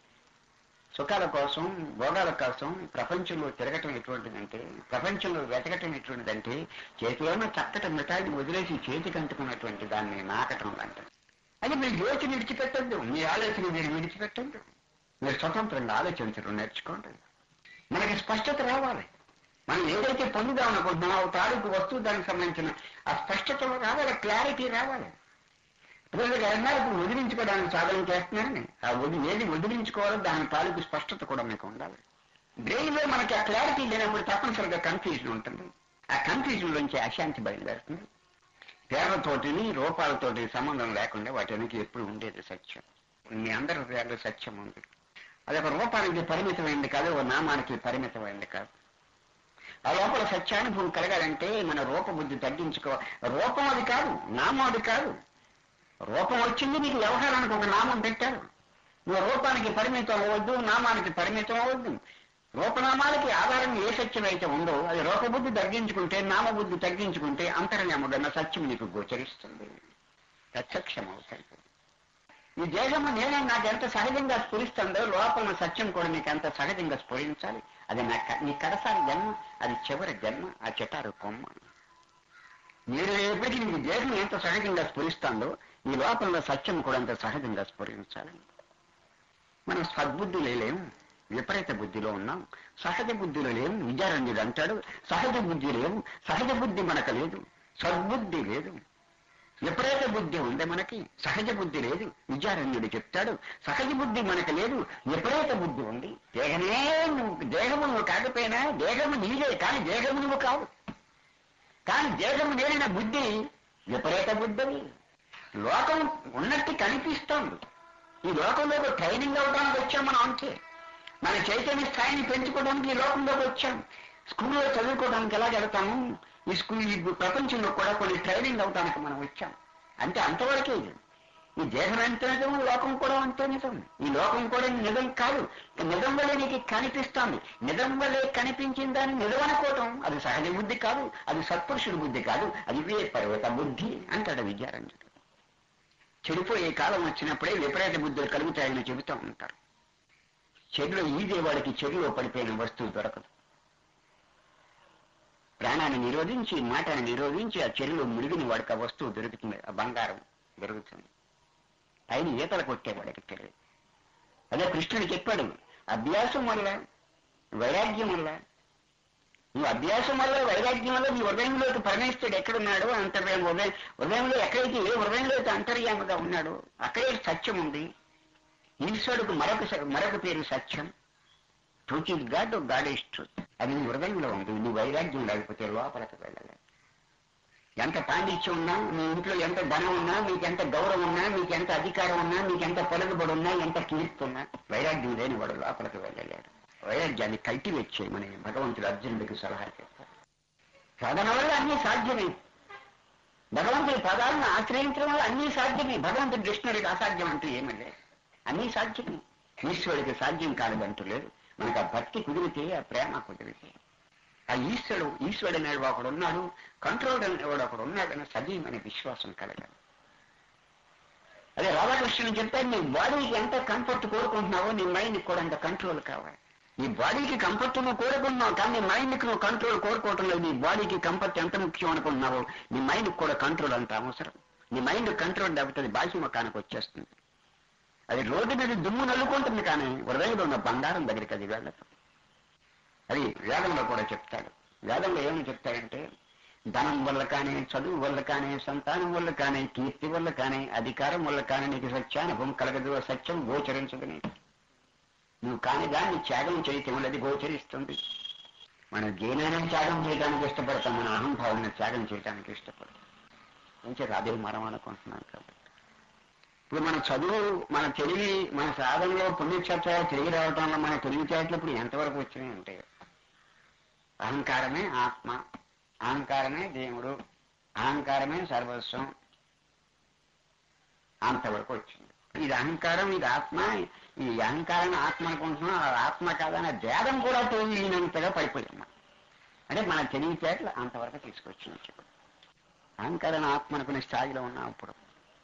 సుఖాల కోసం భోగాల కోసం ప్రపంచంలో తిరగటం ఎటువంటిదంటే ప్రపంచంలో వెతకటం ఎటువంటిదంటే చేతిలో ఉన్న చక్కటి మిఠాయిని వదిలేసి చేతికి అంటుకున్నటువంటి దాన్ని నాకటం అంటారు అది మీరు యోచన విడిచిపెట్టద్దు మీ ఆలోచన మీరు విడిచిపెట్టద్దు మీరు స్వతంత్రంగా ఆలోచించడం నేర్చుకోండి మనకి స్పష్టత రావాలి మనం ఏదైతే పొందుదాం అనుకుంటున్నామో ఆ తాలూకు వస్తువు దానికి సంబంధించిన ఆ స్పష్టత రావాలి క్లారిటీ రావాలి ప్రజలకు అన్నారు ఇప్పుడు వదిలించుకోవడానికి సాధన చేస్తున్నారని ఆ వది ఏది వదిలించుకోవాలో దాని తాలూకు స్పష్టత కూడా మీకు ఉండాలి బ్రెయిన్ లో మనకి ఆ క్లారిటీ లేనప్పుడు తప్పనిసరిగా కన్ఫ్యూజన్ ఉంటుంది ఆ కన్ఫ్యూజన్ నుంచి అశాంతి బయలుదేరుతుంది పేర్లతోటిని రూపాలతోటి సంబంధం లేకుండా వాటి వెనక ఎప్పుడు ఉండేది సత్యం మీ అందరి హృదయాల్లో సత్యం ఉంది అది ఒక రూపానికి పరిమితమైంది కాదు ఒక నామానికి పరిమితమైంది కాదు ఆ లోపల సత్యానుభవం కలగాలంటే మన రూపబుద్ధి తగ్గించుకో రూపం అది కాదు నామం అది కాదు రూపం వచ్చింది నీకు వ్యవహారానికి ఒక నామం పెట్టారు నువ్వు రూపానికి పరిమితం అవ్వద్దు నామానికి పరిమితం అవ్వద్దు రూపనామాలకి ఆధారం ఏ సత్యం అయితే ఉందో అది రూపబుద్ధి తగ్గించుకుంటే నామబుద్ధి తగ్గించుకుంటే అంతర్యాముడన్న సత్యం నీకు గోచరిస్తుంది ప్రత్యక్షం అవుతుంది ఈ దేహము నేనే నాకు ఎంత సహజంగా స్ఫురిస్తుందో లోపల సత్యం కూడా నీకు ఎంత సహజంగా స్ఫురించాలి అది నా క- నీ కడసారి జన్మ అది చివరి జన్మ ఆ చెటారు కొమ్మ మీరు ఎప్పటికీ నీ దేహం ఎంత సహజంగా స్ఫురిస్తుందో ఈ లోపల సత్యం కూడా అంత సహజంగా స్ఫురించాలి మనం సద్బుద్ధి లేం విపరీత బుద్ధిలో ఉన్నాం సహజ బుద్ధిలో లేవు విద్యారణ్యుడు అంటాడు సహజ బుద్ధి లేవు సహజ బుద్ధి మనకు లేదు సద్బుద్ధి లేదు విపరీత బుద్ధి ఉంది మనకి సహజ బుద్ధి లేదు విద్యారణ్యుడు చెప్తాడు సహజ బుద్ధి మనకు లేదు విపరీత బుద్ధి ఉంది దేహమే నువ్వు దేహము నువ్వు కాకపోయినా దేహము నీదే కానీ దేహము నువ్వు కాదు కానీ దేహము నేరిన బుద్ధి విపరీత బుద్ధి లోకం ఉన్నట్టు కనిపిస్తోంది ఈ లోకంలో ఒక ట్రైనింగ్ అవ్వడానికి వచ్చాం మనం అంతే మన చైతన్య స్థాయిని పెంచుకోవడానికి ఈ లోకంలోకి వచ్చాం స్కూల్లో చదువుకోవడానికి ఎలా వెళ్తాము ఈ స్కూల్ ఈ ప్రపంచంలో కూడా కొన్ని ట్రైనింగ్ అవడానికి మనం వచ్చాం అంటే అంతవరకే ఇది ఈ దేహం ఎంత నిజం లోకం కూడా అంతే నిజం ఈ లోకం కూడా నిజం కాదు నిజం వల్లే నీకు కనిపిస్తోంది నిజం వల్లే కనిపించిన దాన్ని నిజం అనుకోవటం అది సహజ బుద్ధి కాదు అది సత్పురుషుడి బుద్ధి కాదు అది వే పర్వత బుద్ధి అంటాడు విద్యారంజుడు చెడిపోయే కాలం వచ్చినప్పుడే విపరీత బుద్ధులు కలుగుతాయని చెబుతూ ఉంటారు చెడులో ఈదే వాడికి చెడులో పడిపోయిన వస్తువు దొరకదు ప్రాణాన్ని నిరోధించి మాటని నిరోధించి ఆ చెడులో మునిగిన వాడికి ఆ వస్తువు దొరుకుతుంది ఆ బంగారం దొరుకుతుంది పైన ఈతలు కొట్టేవాడికి తెలియదు అదే కృష్ణుడు చెప్పాడు అభ్యాసం వల్ల వైరాగ్యం వల్ల నువ్వు అభ్యాసం వల్ల వైరాగ్యం వల్ల నీ హృదయంలోకి పరమేశ్వరుడు ఎక్కడున్నాడో అంతర్యామ హృదయం హృదయంలో ఎక్కడైతే ఏ హృదయంలో అయితే అంతర్యామగా ఉన్నాడో అక్కడే సత్యం ఉంది ఈశ్వరుడికి మరొక స- మరొక పేరు సత్యం truth is God God is truth అది నీ హృదయంలో ఉంది నీ వైరాగ్యం లేకపోతే లోపలికి వెళ్ళలేదు ఎంత పాండిత్యం ఉన్నా మీ ఇంట్లో ఎంత ధనం ఉన్నా మీకు ఎంత గౌరవం ఉన్నా మీకు ఎంత అధికారం ఉన్నా మీకు ఎంత పలుకుబడి ఉన్నా ఎంత కీర్తి ఉన్నా వైరాగ్యం లేని వాడు లోపలికి వెళ్ళలేడు వైరాగ్యాన్ని కల్టివేట్ చేయమని భగవంతుడు అర్జునుడికి సలహా చెప్పారు సాధన వల్ల అన్ని సాధ్యమే భగవంతుడి పదాలను ఆశ్రయించడం వల్ల అన్ని సాధ్యమే భగవంతుడి డిక్షనరీకి అసాధ్యం అంటూ ఏమీ లేదు అన్ని సాధ్యమే ఈశ్వరుడికి సాధ్యం కానిదంటూ లేదు మనకు ఆ భక్తి కుదిరితే ఆ ప్రేమ కుదిరితే ఆ ఈశ్వరుడు ఈశ్వరుడు అనేవాడు ఒకడు ఉన్నాడు కంట్రోల్ అనేవాడు ఒకడు ఉన్నాడని సజీవమైన విశ్వాసం కలగాలి అదే రాధాకృష్ణుని చెప్పారు నీ బాడీకి ఎంత కంఫర్ట్ కోరుకుంటున్నావో నీ మైండ్ కూడా అంత కంట్రోల్ కావాలి నీ బాడీకి కంఫర్ట్ నువ్వు కోరుకుంటున్నావు కానీ నీ మైండ్కి నువ్వు కంట్రోల్ కోరుకోవటం లేదు నీ బాడీకి కంఫర్ట్ ఎంత ముఖ్యం అనుకుంటున్నావో నీ మైండ్కి కూడా కంట్రోల్ అంత అవసరం నీ మైండ్ కంట్రోల్ లేకపోతే అది బాహ్య ముఖానికి వచ్చేస్తుంది అది రోడ్డు మీద దుమ్ము నల్లుకుంటుంది కానీ హృదయంలో ఉన్న బంగారం దగ్గరికి అది వెళ్ళదు అది వేదంలో కూడా చెప్తాడు వేదంలో ఏమని చెప్తాడంటే ధనం వల్ల కానీ చదువు వల్ల కానీ సంతానం వల్ల కానీ కీర్తి వల్ల కానీ అధికారం వల్ల కానీ నీకు సత్యానుభవం కలగదు ఆ సత్యం గోచరించదు నీకు నువ్వు కాని దాన్ని త్యాగం చేయటం వల్ల అది గోచరిస్తుంది మన దేనైనా త్యాగం చేయడానికి ఇష్టపడతాం మన అహంభావాన్ని త్యాగం చేయడానికి ఇష్టపడతాం కొంచెం అదే మనం అనుకుంటున్నాం కాబట్టి ఇప్పుడు మన చదువు మన తెలివి మన సాధనలో పుణ్యక్షేత్రాలు తిరిగి రావటంలో మన తెలివితేటలు ఇప్పుడు ఎంతవరకు వచ్చినాయి అంటే అహంకారమే ఆత్మ అహంకారమే దేవుడు అహంకారమే సర్వస్వం అంతవరకు వచ్చింది ఇది అహంకారం ఇది ఆత్మ ఈ అహంకారాన్ని ఆత్మ అనుకుంటున్నాం ఆ ఆత్మ కాదనే భేదం కూడా తెలియనంతగా పడిపోయాం మనం. అంటే మన తెలివితేటలు అంతవరకు తీసుకొచ్చింది అహంకారాన్ని ఆత్మ అనుకునే స్థాయిలో ఉన్నాం ఇప్పుడు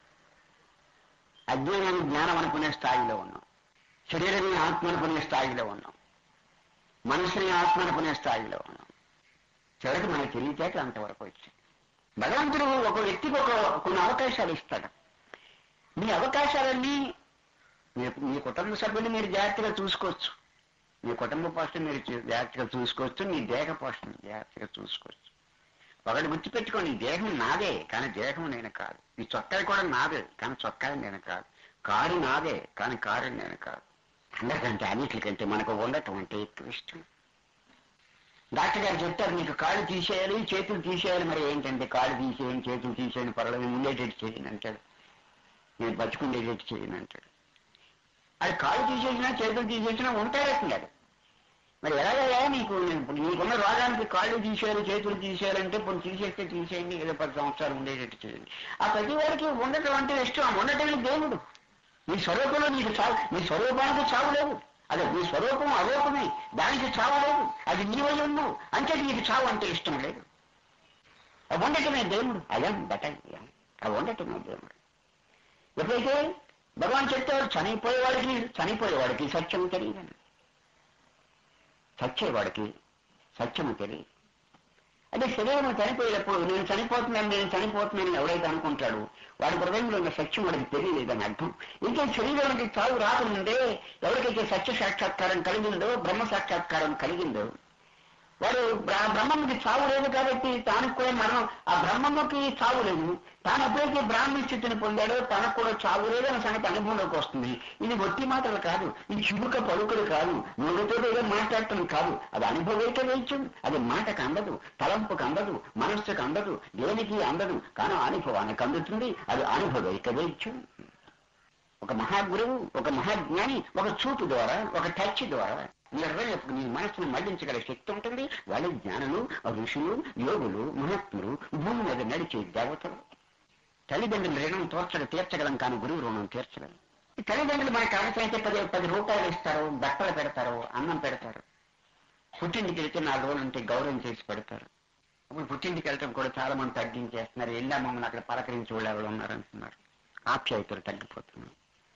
అజ్ఞానాన్ని జ్ఞానం అనుకునే స్థాయిలో ఉన్నాం శరీరాన్ని ఆత్మ అనుకునే స్థాయిలో ఉన్నాం మనసుని ఆత్మ అనుకునే స్థాయిలో ఉన్నాం చివరికి మన తెలివితేటలు అంతవరకు వచ్చాయి భగవంతుడు ఒక వ్యక్తికి ఒక కొన్ని అవకాశాలు ఇస్తాడు మీ అవకాశాలన్నీ మీ- మీ కుటుంబ సభ్యులు మీరు జాగ్రత్తగా చూసుకోవచ్చు మీ కుటుంబ పోషణ మీరు చూ- జాగ్రత్తగా చూసుకోవచ్చు మీ దేహ పోషణ జాగ్రత్తగా చూసుకోవచ్చు ఒకటి గుర్తుపెట్టుకోండి ఈ దేహం నాదే కానీ దేహం నేను కాదు ఈ చొక్కా కూడా నాదే కానీ చొక్కా నేను కాదు కారు నాదే కానీ కారు నేను కాదు అందరికంటే అన్నిటికంటే మనకు ఉండటం అంటే ఎక్కువ ఇష్టం డాక్టర్ గారు చెప్తారు నీకు కాళ్ళు తీసేయాలి చేతులు తీసేయాలి మరి ఏంటంటే కాళ్ళు తీసేయండి చేతులు తీసేయండి పర్వాలేదు ఉండేటట్టు చేయండి అంటాడు నేను బతుకుండేటట్టు చేయను అంటాడు అది కాళ్ళు తీసేసినా చేతులు తీసేసినా ఉంటాడట్లేదు మరి ఎలాగయ్యా నీకు ఇప్పుడు నీకున్న రోగానికి కాళ్ళు తీసేయాలి చేతులు తీసేయాలంటే ఇప్పుడు తీసేస్తే తీసేయండి ఏదో పది సంవత్సరాలు ఉండేటట్టు చేయండి ఆ ప్రతి వారికి ఉండటం అంటే ఇష్టం ఆ ఉండటమే దేవుడు నీ స్వరూపంలో నీకు చావు నీ స్వరూపానికి చావు లేదు అదే నీ స్వరూపం అలోపమే దానికి చావు లేదు అది నీవై ఉన్నావు అంటే నీకు చావు అంటే ఇష్టం లేదు ఆ ఉండటమే దేవుడు అయం బటన్ ఆ ఉండటమే దేవుడు ఎప్పుడైతే భగవాన్ చెప్తాడు చనిపోయేవాడికి చనిపోయేవాడికి సత్యం తెలియదు చచ్చేవాడికి సత్యము తెలియదు అదే శరీరం చనిపోయేటప్పుడు నేను చనిపోతున్నాను నేను చనిపోతున్నాను ఎవరైతే అనుకుంటాడు వాడి హృదయంలో ఉన్న సత్యం వాడికి తెలియలేదని అర్థం ఇంకా శరీరానికి చావు రాకముందే ఎవరికైతే సత్య సాక్షాత్కారం కలిగిందో బ్రహ్మ సాక్షాత్కారం కలిగిందో వాడు బ్ర- బ్రహ్మముకి చావు లేదు కాబట్టి తానికి కూడా మరణం ఆ బ్రహ్మముకి చావు లేదు తాను ఎప్పుడైతే బ్రాహ్మణ స్థితిని పొందాడో తనకు కూడా చావు లేదు అనే సంగతి అనుభవంలోకి వస్తుంది ఇది ఒట్టి మాటలు కాదు ఇది చివుక పలుకులు కాదు నోటితో ఏదో మాట్లాడటం కాదు అది అనుభవేక వేయచ్చు అది మాటకు అందదు తలంపుకు అందదు మనస్సుకు అందదు దేనికి అందదు కానీ అనుభవానికి అందుతుంది అది అనుభవేక వేయచ్చు ఒక మహాగురువు ఒక మహాజ్ఞాని ఒక చూపు ద్వారా ఒక టచ్ ద్వారా మీ హృదయం మీ మనసును మళ్లించగల శక్తి ఉంటుంది వాళ్ళ జ్ఞానులు ఋషులు యోగులు మహాత్ములు భూమి మీద నడిచే దేవతలు తల్లిదండ్రుల రుణం తోర్చగ తీర్చగలం కానీ గురువు రుణం తీర్చగలం ఈ తల్లిదండ్రులు మనకి అవసరమైతే పది పది రూపాయలు ఇస్తారు బట్టలు పెడతారు అన్నం పెడతారు పుట్టింటికి వెళ్తే నాలుగు రోజులు ఉంటే గౌరవం చేసి పెడతారు ఇప్పుడు పుట్టింటికి వెళ్ళటం కూడా చాలా మంది తగ్గించేస్తున్నారు వెళ్ళా మమ్మల్ని అక్కడ పలకరించి వాళ్ళు ఎవరు ఉన్నారంటున్నారు ఆప్యాయతలు తగ్గిపోతున్నాయి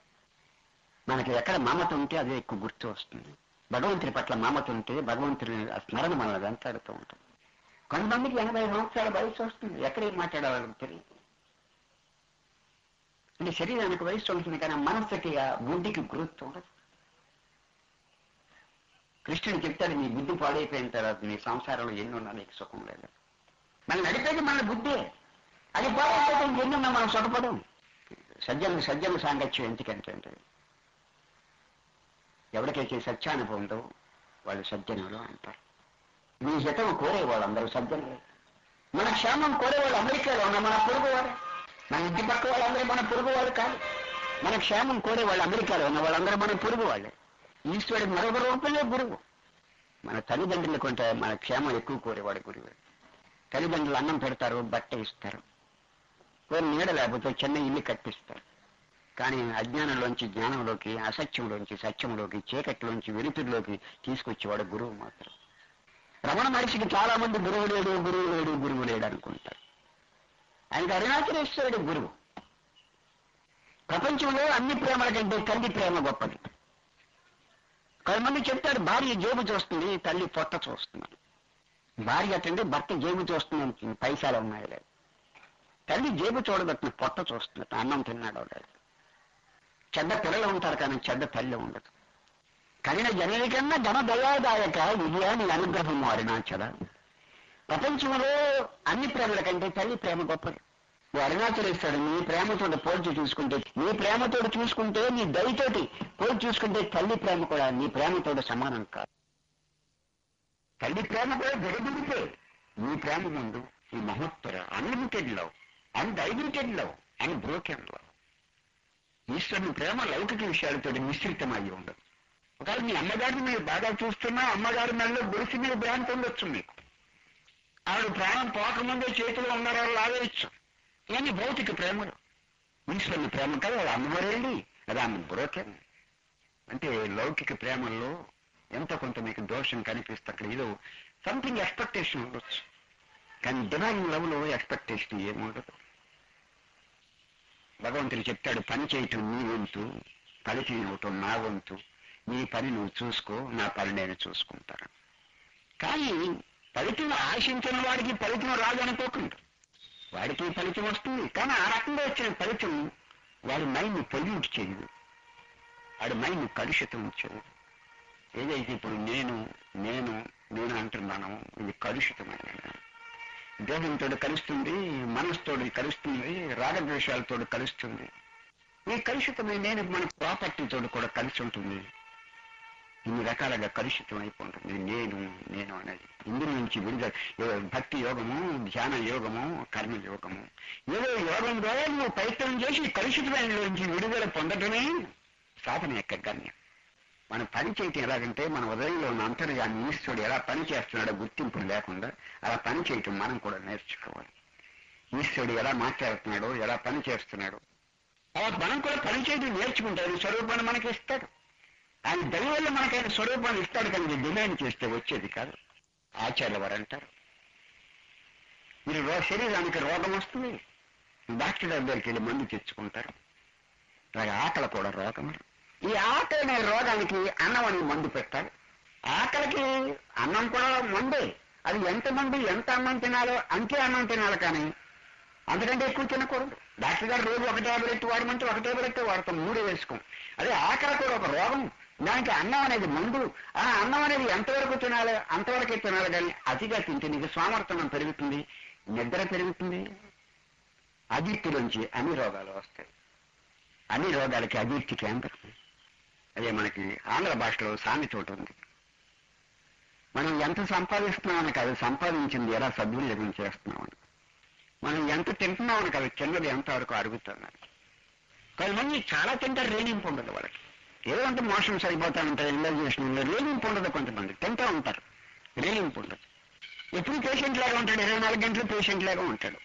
మనకి ఎక్కడ మమత ఉంటే అదే ఎక్కువ గుర్తు వస్తుంది భగవంతుని పట్ల మమత ఉంటే భగవంతుని ఆ స్మరణ మనల్ని వెంటాడుతూ ఉంటుంది కొంతమందికి ఎనభై సంవత్సరాల వయసు వస్తుంది ఎక్కడ ఏం మాట్లాడాలో తెలియదు అంటే శరీరానికి వయసు ఉంటుంది కానీ ఆ మనస్సుకి ఆ బుద్ధికి గుర్తు ఉండదు కృష్ణుని చెప్తాడు నీ బుద్ధి పాడైపోయిన తర్వాత నీ సంసారంలో ఎన్ని ఉన్నా నీకు సుఖం లేదు మనం నడిపేది మన బుద్ధే అది పాడైపోతే ఎన్నున్నా మనం సుఖపడం సజ్జన సజ్జన సాంగత్యం ఎందుకంటే ఎవరికైతే సత్యానుభవం ఉందో వాళ్ళు సజ్జనులు అంటారు మీ హితం కోరే వాళ్ళందరూ సజ్జనులు మన క్షేమం కోరే వాళ్ళు అమెరికాలో ఉన్న మన పొరుగు వారు మన ఇంటి పక్క వాళ్ళందరూ మన పొరుగు వాళ్ళు కాదు మన క్షేమం కోరే వాళ్ళు అమెరికాలో ఉన్న వాళ్ళందరూ మన పొరుగు వాళ్ళే ఈశ్వరుడు మరొక రూపంలో గురువు మన తల్లిదండ్రులు కొంత మన క్షేమం ఎక్కువ కోరేవాడు గురువు తల్లిదండ్రులు అన్నం పెడతారు బట్ట ఇస్తారు కొన్ని నీడ లేకపోతే చిన్న ఇల్లు కట్టిస్తారు కానీ అజ్ఞానంలోంచి జ్ఞానంలోకి అసత్యంలోంచి సత్యంలోకి చీకట్లోంచి వెలుతురులోకి తీసుకొచ్చేవాడు గురువు మాత్రం రమణ మనిషికి చాలా మంది గురువు లేడు గురువు లేడు గురువు లేడు అనుకుంటారు ఆయనకి అరుణాచలేశ్వరుడు గురువు ప్రపంచంలో అన్ని ప్రేమల కంటే తల్లి ప్రేమ గొప్పది కొంతమంది చెప్తారు భార్య జేబు చూస్తుంది తల్లి పొట్ట చూస్తుంది భార్య అంటే భర్త జేబు చూస్తుంది పైసలు ఉన్నాయి లేదు తల్లి జేబు చూడదట్టు పొట్ట చూస్తుంది అన్నం తిన్నాడో లేదు చెడ్డ పిల్లలు ఉంటారు కానీ చెడ్డ తల్లి ఉండదు కనిన జనని కన్నా ధన దయాదాయక విజయాన్ని అనుగ్రహం అరుణాచల ప్రపంచంలో అన్ని ప్రేమల కంటే తల్లి ప్రేమ గొప్పది నువ్వు అరుణాచలేస్తాడు నీ ప్రేమతో పోల్చి చూసుకుంటే నీ ప్రేమతో చూసుకుంటే నీ దయతోటి పోల్చి చూసుకుంటే తల్లి ప్రేమ కూడా నీ ప్రేమతో సమానం కాదు తల్లి ప్రేమ కూడా వెలుగుడితే నీ ప్రేమ ముందు ఈ మహోత్తర unlimited love undiluted love unbroken love ఈశ్వరుని ప్రేమ లౌకిక విషయాలతో మిశ్రితమై ఉండదు ఒకవేళ మీ అమ్మగారిని మీరు బాగా చూస్తున్నా అమ్మగారి మెడలో గొలుసు మీద భ్రాంతి ఉండొచ్చు మీకు ఆవిడ ప్రాణం పోకముందే చేతిలో ఉన్నారో లాగేయచ్చు ఇవన్నీ భౌతిక ప్రేమలు ఈశ్వరుని ప్రేమ కదా అది అమ్మవారేండి అది ఆమె బ్రోకెన్ అంటే లౌకిక ప్రేమల్లో ఎంత కొంత మీకు దోషం కనిపిస్తే అక్కడ ఏదో సంథింగ్ ఎక్స్పెక్టేషన్ ఉండొచ్చు కానీ డివైన్ లవ్ లో ఎక్స్పెక్టేషన్ ఏముండదు భగవంతుడు చెప్తాడు పని చేయటం నీ వంతు ఫలితం ఇవ్వటం నా వంతు నీ పని నువ్వు చూసుకో నా పని నేను చూసుకుంటాను కానీ ఫలితం ఆశించిన వాడికి ఫలితం రాదనుకోకుండా వాడికి ఫలితం వస్తుంది కానీ ఆ రకంగా వచ్చిన ఫలితం వాడి మైండ్ పొల్యూట్ చేయదు వాడి మైండ్ కలుషితం చేయదు ఏదైతే ఇప్పుడు నేను నేను నేను అంటున్నాను ఇది కలుషితమైన దేహంతో కలుస్తుంది మనసుతో కలుస్తుంది రాగద్వేషాలతో కలుస్తుంది ఈ కలుషితమైన నేను మన ప్రాపర్టీతో కూడా కలిసి ఉంటుంది ఇన్ని రకాలుగా కలుషితం అయిపోతుంది నేను నేను అనేది ఇందులో నుంచి విడుదల ఏ- భక్తి యోగము ధ్యాన యోగము కర్మ యోగము ఏదో యోగం ద్వారా నువ్వు ప్రయత్నం చేసి కలుషితమైన నుంచి విడుదల పొందటమే సాధన యొక్క గమ్యం మనం పని చేయటం ఎలాగంటే మన ఉదయంలో ఉన్న అంతర్యాన్ని ఈశ్వరుడు ఎలా పని చేస్తున్నాడో గుర్తింపు లేకుండా అలా పని చేయటం మనం కూడా నేర్చుకోవాలి ఈశ్వరుడు ఎలా మాట్లాడుతున్నాడో ఎలా పని చేస్తున్నాడో అలా మనం కూడా పని చేయడం నేర్చుకుంటే ఆయన స్వరూపాన్ని మనకి ఇస్తాడు ఆయన దయ వల్ల మనకి ఆయన స్వరూపాన్ని ఇస్తాడు కానీ డిమాండ్ చేస్తే వచ్చేది కాదు ఆచార్య వారు అంటారు మీరు రో శరీరానికి రోగం వస్తుంది డాక్టర్ దగ్గరికి వెళ్ళి మందు తెచ్చుకుంటారు అలాగే ఆకలి కూడా రోగం ఈ ఆకలి అనే రోగానికి అన్నం అని మందు పెట్టాలి ఆకలికి అన్నం కూడా మందే అది ఎంత మంది ఎంత అన్నం తినాలో అంతే అన్నం తినాలి కానీ అంతకంటే ఎక్కువ తినకూడదు డాక్టర్ గారు రోజు ఒక టాబ్లెట్ వాడమంటే ఒక టాబ్లెట్ వాడతాం మూడే వేసుకోం అదే ఆకలి కూడా ఒక రోగం దానికి అన్నం అనేది మందు ఆ అన్నం అనేది ఎంతవరకు తినాలి అంతవరకే తినాలి కానీ అతిగా తింటే నీకు సామర్థ్యం పెరుగుతుంది నిద్ర పెరుగుతుంది అదిత్తులోంచి అన్ని రోగాలు వస్తాయి అన్ని రోగాలకి అభివృద్ధి కేంద్రం అదే మనకి ఆంగ్ల భాషలో సామెత ఒకటి ఉంది మనం ఎంత సంపాదిస్తున్నామని కాదు సంపాదించింది ఎలా సద్వినియోగం చేస్తున్నామని మనం ఎంత తింటున్నామని కాదు చిన్నది ఎంతవరకు అడుగుతున్నారు కొంతమంది చాలా తింటారు రేణింపు ఉండదు వాళ్ళకి ఏదో అంటే మోషన్ సరిపోతా ఉంటారు ఇండైజేషన్ ఉండదు రేణింపు ఉండదు కొంతమంది తింటూ ఉంటారు రేణింపు ఉండదు ఎప్పుడు పేషెంట్ లాగా ఉంటాడు ఇరవై నాలుగు గంటలు పేషెంట్ లాగా ఉంటాడు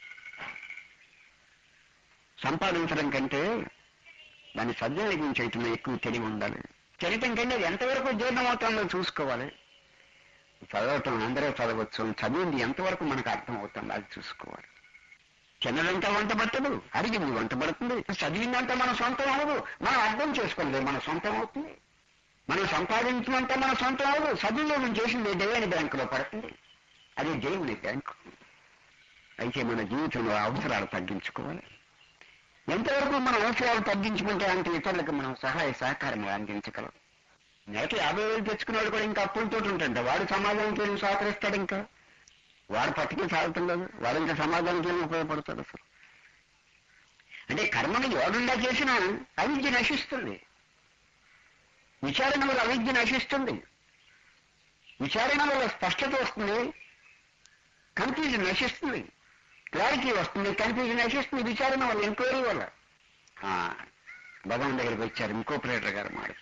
సంపాదించడం కంటే దాన్ని సద్వినియోగం చేయటంలో ఎక్కువ తెలివి ఉండాలి చరిత్రం కంటే అది ఎంతవరకు జీర్ణం అవుతుందో చూసుకోవాలి చదవటం అందరూ చదవచ్చు చదివింది ఎంతవరకు మనకు అర్థం అవుతుందో అది చూసుకోవాలి చిన్నదంతా వంట పట్టదు అడిగింది వంట పడుతుంది చదివిందంతా మన సొంతం అవ్వదు మనం అర్థం చేసుకోలేదు మన సొంతం అవుతుంది మనం సంపాదించినంత మన సొంతం అవ్వదు సద్వినియోగం చేసింది దేవుని బ్యాంకులో పడుతుంది అది దేవుని బ్యాంకు అయితే మన జీవితంలో అవసరాలు తగ్గించుకోవాలి ఎంతవరకు మన అవసరాలు తగ్గించుకుంటే అంటే ఇతరులకు మనం సహాయ సహకారం అందించగలం నెలకి యాభై వేలు తెచ్చుకునేవాడు కూడా ఇంకా అప్పులతో ఉంటాడు వాడు సమాజానికి ఏం సహకరిస్తాడు ఇంకా వాడు పట్టుకుని సాగుతుండదు వాడు ఇంకా సమాజానికి ఏం ఉపయోగపడతాడు అసలు అంటే కర్మను యోగంగా చేసిన అవిద్య నశిస్తుంది విచారణ వల్ల అవిద్య నశిస్తుంది విచారణ వల్ల స్పష్టత వస్తుంది కన్ఫ్యూజన్ నశిస్తుంది క్లారిటీ వస్తుంది కన్ఫ్యూజన్ నశిస్తుంది విచారణ వల్ల ఎంక్వైరీ వల్ల ఆ, భగవాన్ దగ్గరికి వచ్చారు ఇంకోపరేటర్ గారు మాడికి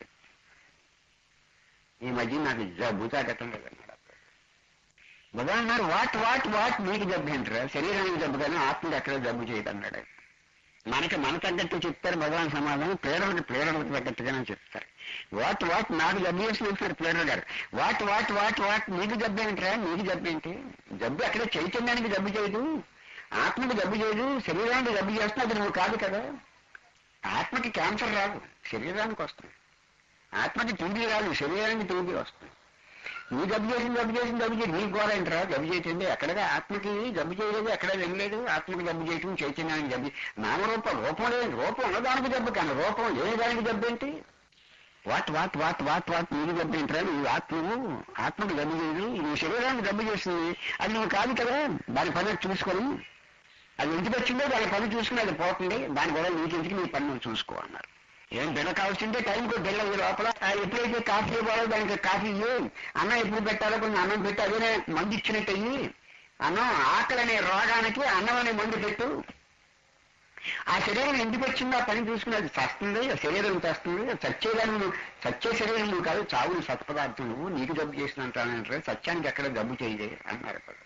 ఈ మధ్య నాకు జబ్బు తాగటం లేదన్నాడు భగవాన్ అన్నారు వాట్ వాట్ వాట్ మీకు జబ్బు ఏంటరా శరీరానికి జబ్బు కానీ ఆత్మకి ఎక్కడ జబ్బు చేయదు అన్నాడు ఆయన. మనకి మన తగ్గట్టు చెప్తారు భగవాన్ సమాధానం ప్రేరణకి ప్రేరణకు తగ్గట్టుగానే చెప్తారు వాట్ వాట్ నాకు జబ్బు చేసిన అంటున్నారు ప్రేరణ గారు వాట్ వాట్ వాట్ వాట్ నీకు జబ్బు ఏంట్రా నీకు జబ్బు ఏంటి జబ్బు అక్కడ చైతన్యానికి జబ్బు చేయదు ఆత్మకి జబ్బు చేయదు శరీరానికి జబ్బు చేస్తున్నా అది నువ్వు కాదు కదా ఆత్మకి క్యాన్సర్ రాదు శరీరానికి వస్తుంది ఆత్మకి టీబీ రాదు శరీరానికి టీబీ వస్తుంది నీ జబ్బు చేసిన జబ్బు చేసిన జబ్బు చేసి నీకు గోడ ఏంటరా జబ్బు చేసింది ఎక్కడగా ఆత్మకి జబ్బు చేయలేదు ఎక్కడ వెళ్ళలేదు ఆత్మకి జబ్బు చేయటం చైతన్యానికి జబ్బు నామరూపం రూపం లేదు రూపం ఉన్నదానికి జబ్బు కానీ రూపం లేని దానికి జబ్బు ఏంటి what what what what what నీకు జబ్బు ఏంటరా నువ్వు ఆత్మవు ఆత్మకు జబ్బు చేయదు నువ్వు శరీరానికి జబ్బు చేస్తుంది అది నువ్వు కాదు కదా దాని పని చూసుకొని అది ఇంటికి వచ్చిందో దాని పని చూసుకుని అది పోతుంది దాని కూడా నీకు ఇంటికి నీ పని నువ్వు చూసుకో అన్నారు ఏం బిళ్ళ కావాల్సిందే టైంకి బిళ్ళ ఈ లోపల ఆ ఎప్పుడైతే కాఫీ ఇవ్వాలో దానికి కాఫీ ఇవ్వు అన్నం ఎప్పుడు పెట్టాలో కొంచెం అన్నం పెట్టి అదేనే మందు ఇచ్చినట్టు అయ్యి అన్నం ఆకలి అనే రోగానికి అన్నం అనే మందు పెట్టు ఆ శరీరం ఎందుకు వచ్చిందో ఆ పని చూసుకుని అది చస్తుంది ఆ శరీరం చేస్తుంది చచ్చేదాన్ని నువ్వు చచ్చే శరీరం నువ్వు కాదు చావుని సత్పదార్థం నువ్వు నీకు జబ్బు చేసినంటే సత్యానికి ఎక్కడ జబ్బు చేయలే అన్నారు అప్పుడు.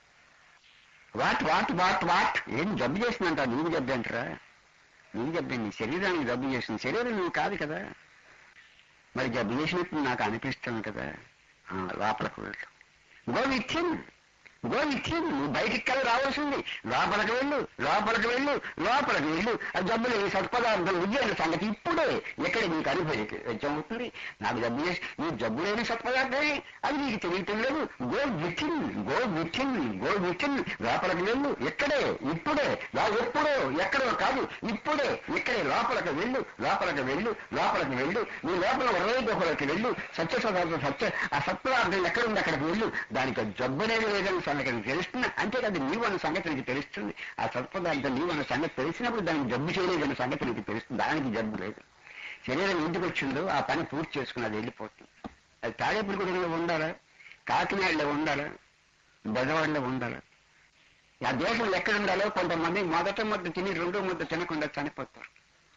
వాట్ వాట్ వాట్ వాట్ ఏం జబ్బు చేసినంట నీకు జబ్బు అంటారా నీకు జబ్బు నీ శరీరానికి జబ్బు చేసింది శరీరం నువ్వు కాదు కదా మరి జబ్బు చేసినట్టు నాకు అనిపిస్తుంది కదా ఆ, లోపలికి వెళ్ళు గో విత్యం గో విత్యం నువ్వు బయటికి కల రావాల్సింది లోపలికి వెళ్ళు లోపలికి వెళ్ళు లోపలికి వెళ్ళు ఆ జబ్బులు ఈ సత్పదార్థం విద్య సంగతి ఇప్పుడే ఎక్కడ నీకు అనుభవం అవుతుంది నాకు జబ్బు చేసి నీ జబ్బు లేని సత్పదార్థమే అది నీకు తెలియటం లేదు go within go within go within లోపలికి వెళ్ళు ఎక్కడే ఇప్పుడే లా- ఎప్పుడో ఎక్కడో కాదు ఇప్పుడే ఇక్కడే లోపలికి వెళ్ళు లోపలికి వెళ్ళు లోపలికి వెళ్ళు నీ లోపల హృదయ గుహలోకి వెళ్ళు సత్య సదార్థం సత్య ఆ సత్పదార్థం ఎక్కడ ఉంది అక్కడికి వెళ్ళు దానికి జబ్బు అనేది లేదని సంగతి నీకు తెలుస్తుంది అంతేకాదు నీవు అన్న సంగతి నీకు తెలుస్తుంది ఆ సత్పదార్థం నీవు అన్న సంగతి తెలిసినప్పుడు దానికి జబ్బు చేయలేదన్న సంగతి నీకు తెలుస్తుంది దానికి జబ్బు లేదు శరీరం ఇంటికి వచ్చిందో ఆ పని పూర్తి చేసుకుని అది వెళ్ళిపోతుంది అది తాడేపురిగూడెంలో ఉండాలా కాకినాడలో ఉండాలా బెజవాడలో ఉండాలా ఆ దేశంలో ఎక్కడ ఉండాలో కొంతమంది మొదట ముద్ద తిని రెండో ముద్ద తినకుండా చనిపోతారు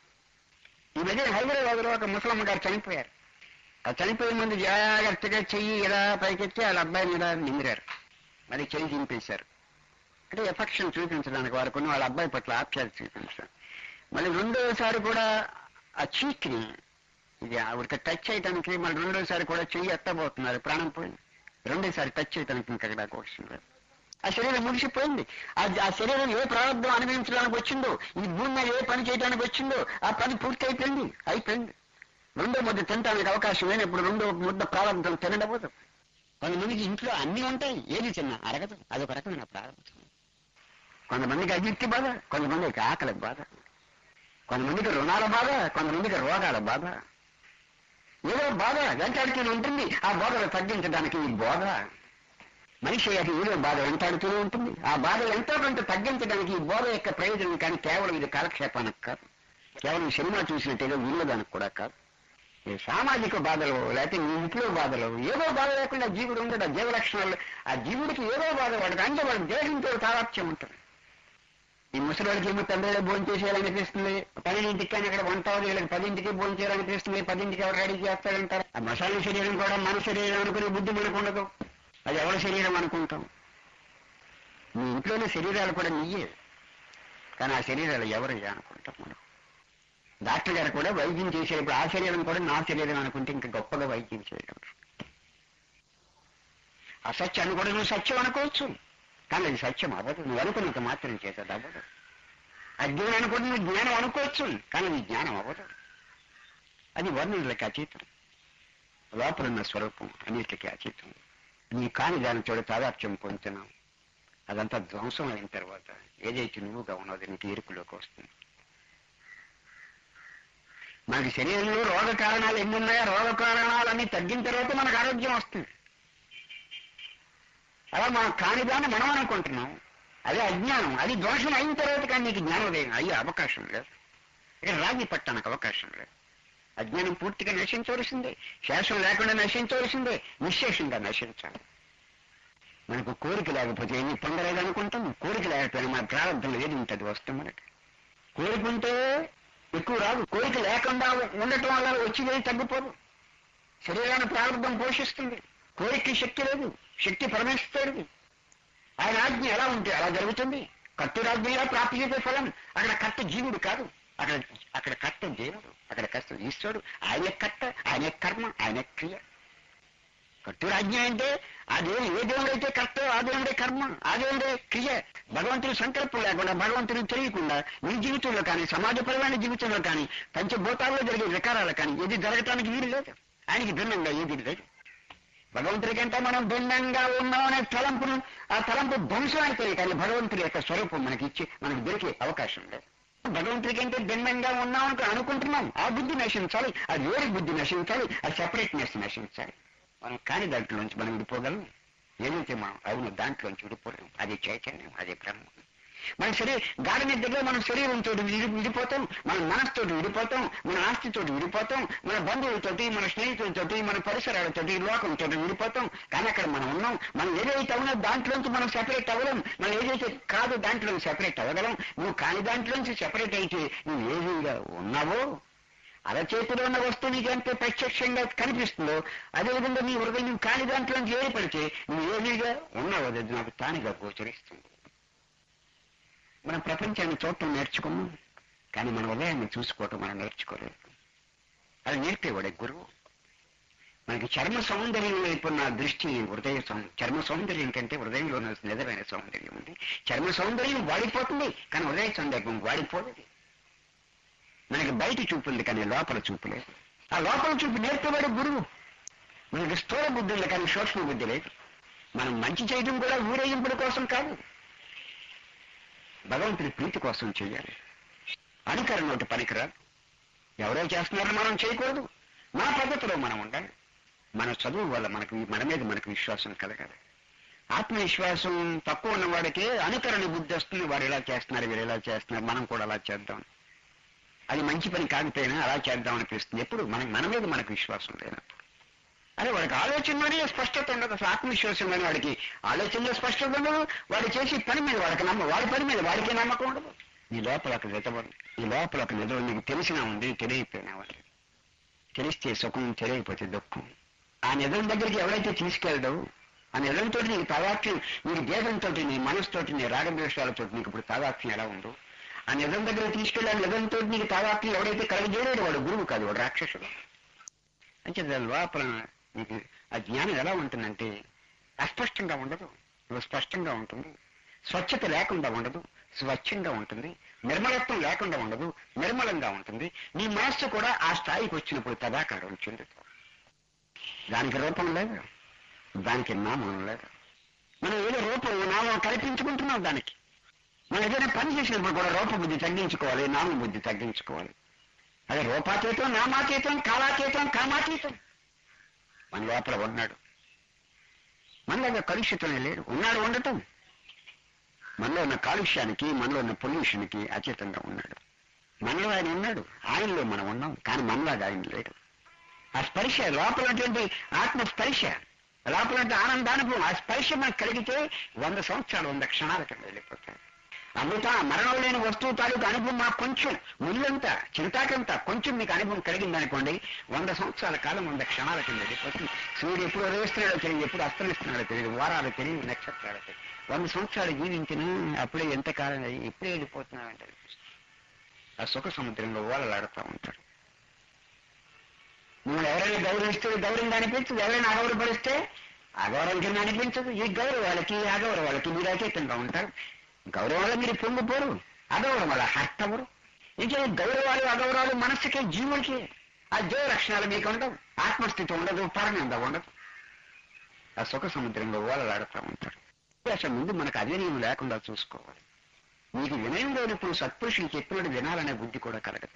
ఈ మధ్య హైదరాబాద్ లో ఒక ముసలమ్మ గారు చనిపోయారు ఆ చనిపోయే ముందు జాగ్రత్తగా చెయ్యి ఇలా పైకెత్తి వాళ్ళ అబ్బాయిని ఇలా నిమిరారు మరి చెయ్యి చింపేశారు అంటే ఎఫెక్షన్ చూపించడానికి వారు కొన్ని వాళ్ళ అబ్బాయి పట్ల ఆప్యాయత చూపించారు మళ్ళీ రెండోసారి కూడా ఆ చీక్ని ఇది ఆవిడకి టచ్ చేయడానికి మళ్ళీ రెండోసారి కూడా చెయ్యి ఎత్తబోతున్నారు ప్రాణం పోయింది రెండోసారి టచ్ చేయడానికి ఇంకా అక్కడ క్వశ్చన్ లేదు ఆ శరీరం ముగిసిపోయింది ఆ ఆ శరీరం ఏ ప్రారంభం అనుభవించడానికి వచ్చిందో ఈ భూమి మీద ఏ పని చేయడానికి వచ్చిందో ఆ పని పూర్తి అయిపోయింది అయిపోయింది రెండో ముద్ద తినడానికి అవకాశం లేనప్పుడు రెండో ముద్ద ప్రారంభం తినడపోదు కొంతమందికి ఇంట్లో అన్ని ఉంటాయి ఏది చిన్న అరగదు అదొక రకమైన ప్రారంభం కొంతమందికి అభివృద్ధి బాధ కొంతమందికి ఆకలి బాధ కొంతమందికి రుణాల బాధ కొంతమందికి రోగాల బాధ ఏదో బాధ వెంటాడుతూనే ఉంటుంది ఆ బాధలు తగ్గించడానికి ఈ బోధ మనిషి అది ఏదో బాధ వెంటాడుతూనే ఉంటుంది ఆ బాధ ఎంతో కొంత తగ్గించడానికి ఈ బోధ యొక్క ప్రయోజనం కానీ కేవలం ఇది కాలక్షేపానికి కాదు కేవలం సినిమా చూసినట్టేదో వినోదానికి కూడా కాదు ఈ సామాజిక బాధలు లేకపోతే నీ ఇంట్లో బాధలు ఏదో బాధ లేకుండా జీవుడు ఉండడు ఆ జీవ లక్షణాలు ఆ జీవుడికి ఏదో బాధ వాడికి అంటే వాడి దేశంతో తారాప్యం ఉంటుంది ఈ ముసలివాడికి ఏమో తండ్రిలో భోజనం చేసేయాలనిపిస్తుంది పన్నెండింటికి కానీ అక్కడ వంట అవ్వదు వీళ్ళకి పదింటికి భోజనం చేయాలనిపిస్తుంది పదింటికి ఎవరు రెడీ చేస్తారంటారు ఆ మసాలా శరీరం కూడా మన శరీరం అనుకునే బుద్ధి మనకు ఉండదు అది ఎవరి శరీరం అనుకుంటాం మీ ఇంట్లోని శరీరాలు కూడా నీయే కానీ ఆ శరీరాలు ఎవరు అనుకుంటాం మనం డాక్టర్ గారు కూడా వైద్యం చేసేటప్పుడు ఆ శరీరం కూడా నా శరీరం అనుకుంటే ఇంకా గొప్పగా వైద్యం చేయడం అసత్యాన్ని కూడా నువ్వు సత్యం అనుకోవచ్చు కానీ అది సత్యం అవ్వదు నువ్వు అనుకున్నంత మాత్రం చేసేది అవ్వదు అజ్ఞానాన్ని కూడా నువ్వు జ్ఞానం అనుకోవచ్చు కానీ అది జ్ఞానం అవ్వదు అది వర్ణులకి అతీతం లోపలున్న స్వరూపం అన్నిటికీ అతీతం నీ కాని దాని చోట తాదాప్యం పొందుతున్నావు అదంతా ధ్వంసం అయిన తర్వాత ఏదైతే నువ్వుగా ఉన్నది నీకు ఎరుకులోకి వస్తుంది మనకి శరీరంలో రోగ కారణాలు ఎన్ని ఉన్నాయో రోగ కారణాలన్నీ తగ్గిన తర్వాత మనకు ఆరోగ్యం వస్తుంది అలా మనం కానిదాన్ని మనం అనుకుంటున్నాం అదే అజ్ఞానం అది దోషం అయిన తర్వాత కానీ నీకు జ్ఞానోదయం అయ్యే అవకాశం లేదు ఇక్కడ రాగి పట్టడానికి అవకాశం లేదు అజ్ఞానం పూర్తిగా నశించవలసిందే శేషం లేకుండా నశించవలసిందే నిశ్శేషంగా నశించాలి మనకు కోరిక లేకపోతే ఏమి పొందలేదు అనుకుంటాం కోరిక లేకపోయినా మన ప్రారంభంలో ఏది ఉంటుంది వస్తుంది మనకి కోరిక ఉంటే ఎక్కువ రాదు కోరిక లేకుండా ఉండటం వల్ల వచ్చేది తగ్గిపోదు శరీరాన్ని ప్రారంభం పోషిస్తుంది కోరికకి శక్తి లేదు శక్తి పరమేశ్వరుడిది ఆయన ఆజ్ఞ ఎలా ఉంటే అలా జరుగుతుంది కర్త రాజ్యంలో ప్రాప్తి చేసే ఫలం అక్కడ కర్త జీవుడు కాదు అక్కడ అక్కడ కర్త దేవుడు అక్కడ కర్త ఈశ్వరుడు ఆయన కర్త ఆయన కర్మ ఆయన క్రియ కట్టురాజ్యం అంటే ఆ దేవుడు ఏ దేవుడు అయితే కర్త ఆ దేవుడే కర్మ ఆ దేవుడే క్రియ భగవంతుని సంకల్పం లేకుండా భగవంతుని తెలియకుండా నీ జీవితంలో కానీ సమాజపరమైన జీవితంలో కానీ పంచభూతాల్లో జరిగే వికారాలు కానీ ఏది జరగటానికి వీలు లేదు ఆయనకి భిన్నంగా ఏది లేదు భగవంతుడి కంటే మనం భిన్నంగా ఉన్నామనే తలంపును ఆ తలంపు ధ్వంసం అయితే కానీ భగవంతుడి యొక్క స్వరూపం మనకి ఇచ్చి మనకు దొరికే అవకాశం లేదు భగవంతుడి కంటే భిన్నంగా ఉన్నామని అనుకుంటున్నాం ఆ బుద్ధి నశించాలి ఆ వేరే బుద్ధి నశించాలి ఆ సెపరేట్నెస్ నశించాలి మనం కాని దాంట్లోంచి మనం విడిపోగలం ఏదైతే మనం అవును దాంట్లోంచి విడిపోలేం అది చైతన్యం అది బ్రహ్మ మన శరీరం గాఢ నిద్రలో మనం శరీరంతో విడి విడిపోతాం మన మనసుతోటి విడిపోతాం మన ఆస్తితోటి విడిపోతాం మన బంధువులతోటి మన స్నేహితులతోటి మన పరిసరాలతోటి లోకంతో విడిపోతాం కానీ అక్కడ మనం ఉన్నాం మనం ఏదైతే అవునో దాంట్లోంచి మనం సెపరేట్ అవ్వలేం మనం ఏదైతే కాదు దాంట్లో సెపరేట్ అవ్వగలం నువ్వు కాని దాంట్లోంచి సెపరేట్ అయితే నువ్వు ఏదిగా ఉన్నావో అరచేతిలో ఉన్న వస్తువు నీకు ఎంత ప్రత్యక్షంగా కనిపిస్తుందో అదేవిధంగా నీ హృదయం కాని దాంట్లోంచి ఏర్పడితే నువ్వు ఏమిగా ఉన్నావు అది నాకు తానుగా గోచరిస్తుంది మనం ప్రపంచాన్ని చూడటం నేర్చుకున్నాం కానీ మన ఉదయాన్ని చూసుకోవటం మనం నేర్చుకోలేదు అది నేర్పేవాడే గురువు మనకి చర్మ సౌందర్యం వైపు ఉన్న దృష్టి హృదయ సౌ చర్మ సౌందర్యం కంటే హృదయంలో ఉన్న నిజమైన సౌందర్యం ఉంది చర్మ సౌందర్యం వాడిపోతుంది కానీ హృదయ సౌందర్యం వాడిపోదు మనకి బయట చూపు ఉంది కానీ లోపల చూపు లేదు ఆ లోపల చూపు నేర్పేవాడు గురువు మనకి స్థూల బుద్ధి ఉంది కానీ సూక్ష్మ బుద్ధి లేదు మనం మంచి చేయడం కూడా ఊరేగింపుల కోసం కాదు భగవంతుడి ప్రీతి కోసం చేయాలి అనుకరణ ఒకటి పనికిరాదు ఎవరో చేస్తున్నారని మనం చేయకూడదు మన పద్ధతిలో మనం ఉండాలి మన చదువు వల్ల మనకు మన మీద మనకు విశ్వాసం కలగాలి ఆత్మవిశ్వాసం తక్కువ ఉన్న వాడికి అనుకరణ బుద్ధి వస్తుంది వారు ఎలా చేస్తున్నారు వీరు ఎలా చేస్తున్నారు మనం కూడా అలా చేద్దాం అది మంచి పని కాకపోయినా అలా చేద్దాం అనిపిస్తుంది ఎప్పుడు మన మన మీద మనకు విశ్వాసం లేనప్పుడు అదే వాడికి ఆలోచనలోనే స్పష్టత ఉండదు అసలు ఆత్మవిశ్వాసం లేని వాడికి ఆలోచనలో స్పష్టత ఉండదు వాడు చేసే పని మీద వాడికి నమ్మ వాడి పని మీద వాడికి నమ్మకం ఉండదు నీ లోపల ఒక నిజం నీ లోపల ఒక నిజం నీకు తెలిసినా ఉంది తెలియకపోయినా ఉంది తెలిస్తే సుఖం తెలియకపోతే దుఃఖం ఆ నిజం దగ్గరికి ఎవరైతే తీసుకెళ్ళడవు ఆ నిజంతో నీకు తాదాత్మ్యం నీకు దేహంతో నీ మనసుతోటి నీ రాగద్వేషాలతో నీకు ఇప్పుడు తాదాత్మ్యం ఎలా ఉందో ఆ నిజం దగ్గర తీసుకెళ్ళి ఆ నిజంతో నీకు తాదాత్మ్యం ఎవడైతే కలగజేయలేడు వాడు గురువు కాదు వాడు రాక్షసుడు అంటే దాని లోపల నీకు ఆ జ్ఞానం ఎలా ఉంటుందంటే అస్పష్టంగా ఉండదు నువ్వు స్పష్టంగా ఉంటుంది స్వచ్ఛత లేకుండా ఉండదు స్వచ్ఛంగా ఉంటుంది నిర్మలత్వం లేకుండా ఉండదు నిర్మలంగా ఉంటుంది నీ మనస్సు కూడా ఆ స్థాయికి వచ్చినప్పుడు తదాకారం చెందుతుంది దానికి రూపం లేదు దానికి నామం లేదు మనం ఏదో రూపం నామం కల్పించుకుంటున్నాం దానికి మనం ఏదైనా పని చేసినప్పుడు కూడా రూపబుద్ధి తగ్గించుకోవాలి నామ బుద్ధి తగ్గించుకోవాలి అదే రూపాతీతం నామాతీతం కాలాతీతం కామాతీతం మన లోపల ఉన్నాడు మన దగ్గర కలుషితమే లేడు ఉన్నాడు ఉండటం మనలో ఉన్న కాలుష్యానికి మనలో ఉన్న పొల్యూషన్కి అచేతంగా ఉన్నాడు మనలో ఆయన ఉన్నాడు ఆయనలో మనం ఉన్నాం కానీ మనలాగా ఆయన లేడు ఆ స్పర్శ లోపల ఉన్నటువంటి ఆత్మ స్పర్శ లోపల ఉంటే ఆనందానుభవం ఆ స్పర్శ మనకు కలిగితే వంద సంవత్సరాలు వంద క్షణాల కింద వెళ్ళిపోతాయి అమృత మరణం లేని వస్తువు తాలూకు అనుభవం మాకు కొంచెం ముళ్ళంత చింతాకంత కొంచెం మీకు అనుభవం కలిగిందనుకోండి వంద సంవత్సరాల కాలం వంద క్షణాల కింద వెళ్ళిపోతుంది సూర్యుడు ఎప్పుడు ఉదయిస్తున్నాడో తెలియదు ఎప్పుడు అస్తమిస్తున్నాడో తెలియదు వారాలు తెలియదు నక్షత్రాలు తెలియదు వంద సంవత్సరాలు జీవించిన అప్పుడే ఎంత కాలం అయ్యి ఇప్పుడే వెళ్ళిపోతున్నాడంటే ఆ సుఖ సముద్రంలో ఓలలాడుతూ ఉంటాడు నువ్వు ఎవరైనా గౌరవిస్తే గౌరవంగా అనిపించదు ఎవరైనా అగౌరవపరిస్తే అగౌరవం కింద అనిపించదు ఈ గౌరవాలకి అగౌరవాలకి మీరు అచేతంగా ఉంటారు గౌరవం వల్ల మీరు పొంగిపోరు అగౌరవం వల్ల హర్ట్ అవ్వరు ఇంకే గౌరవాలు అగౌరవాలు మనస్సుకి జీవులకి ఆ జీవ లక్షణాలు మీకు ఉండవు ఆత్మస్థితి ఉండదు పరనంద ఉండదు ఆ సుఖ సముద్రంలో ఓలలాడుతూ ఉంటారు అసలు ముందు మనకు అవినయం లేకుండా చూసుకోవాలి మీకు వినయం లేనప్పుడు సత్పురుషులు చెప్పినట్టు వినాలనే బుద్ధి కూడా కలగదు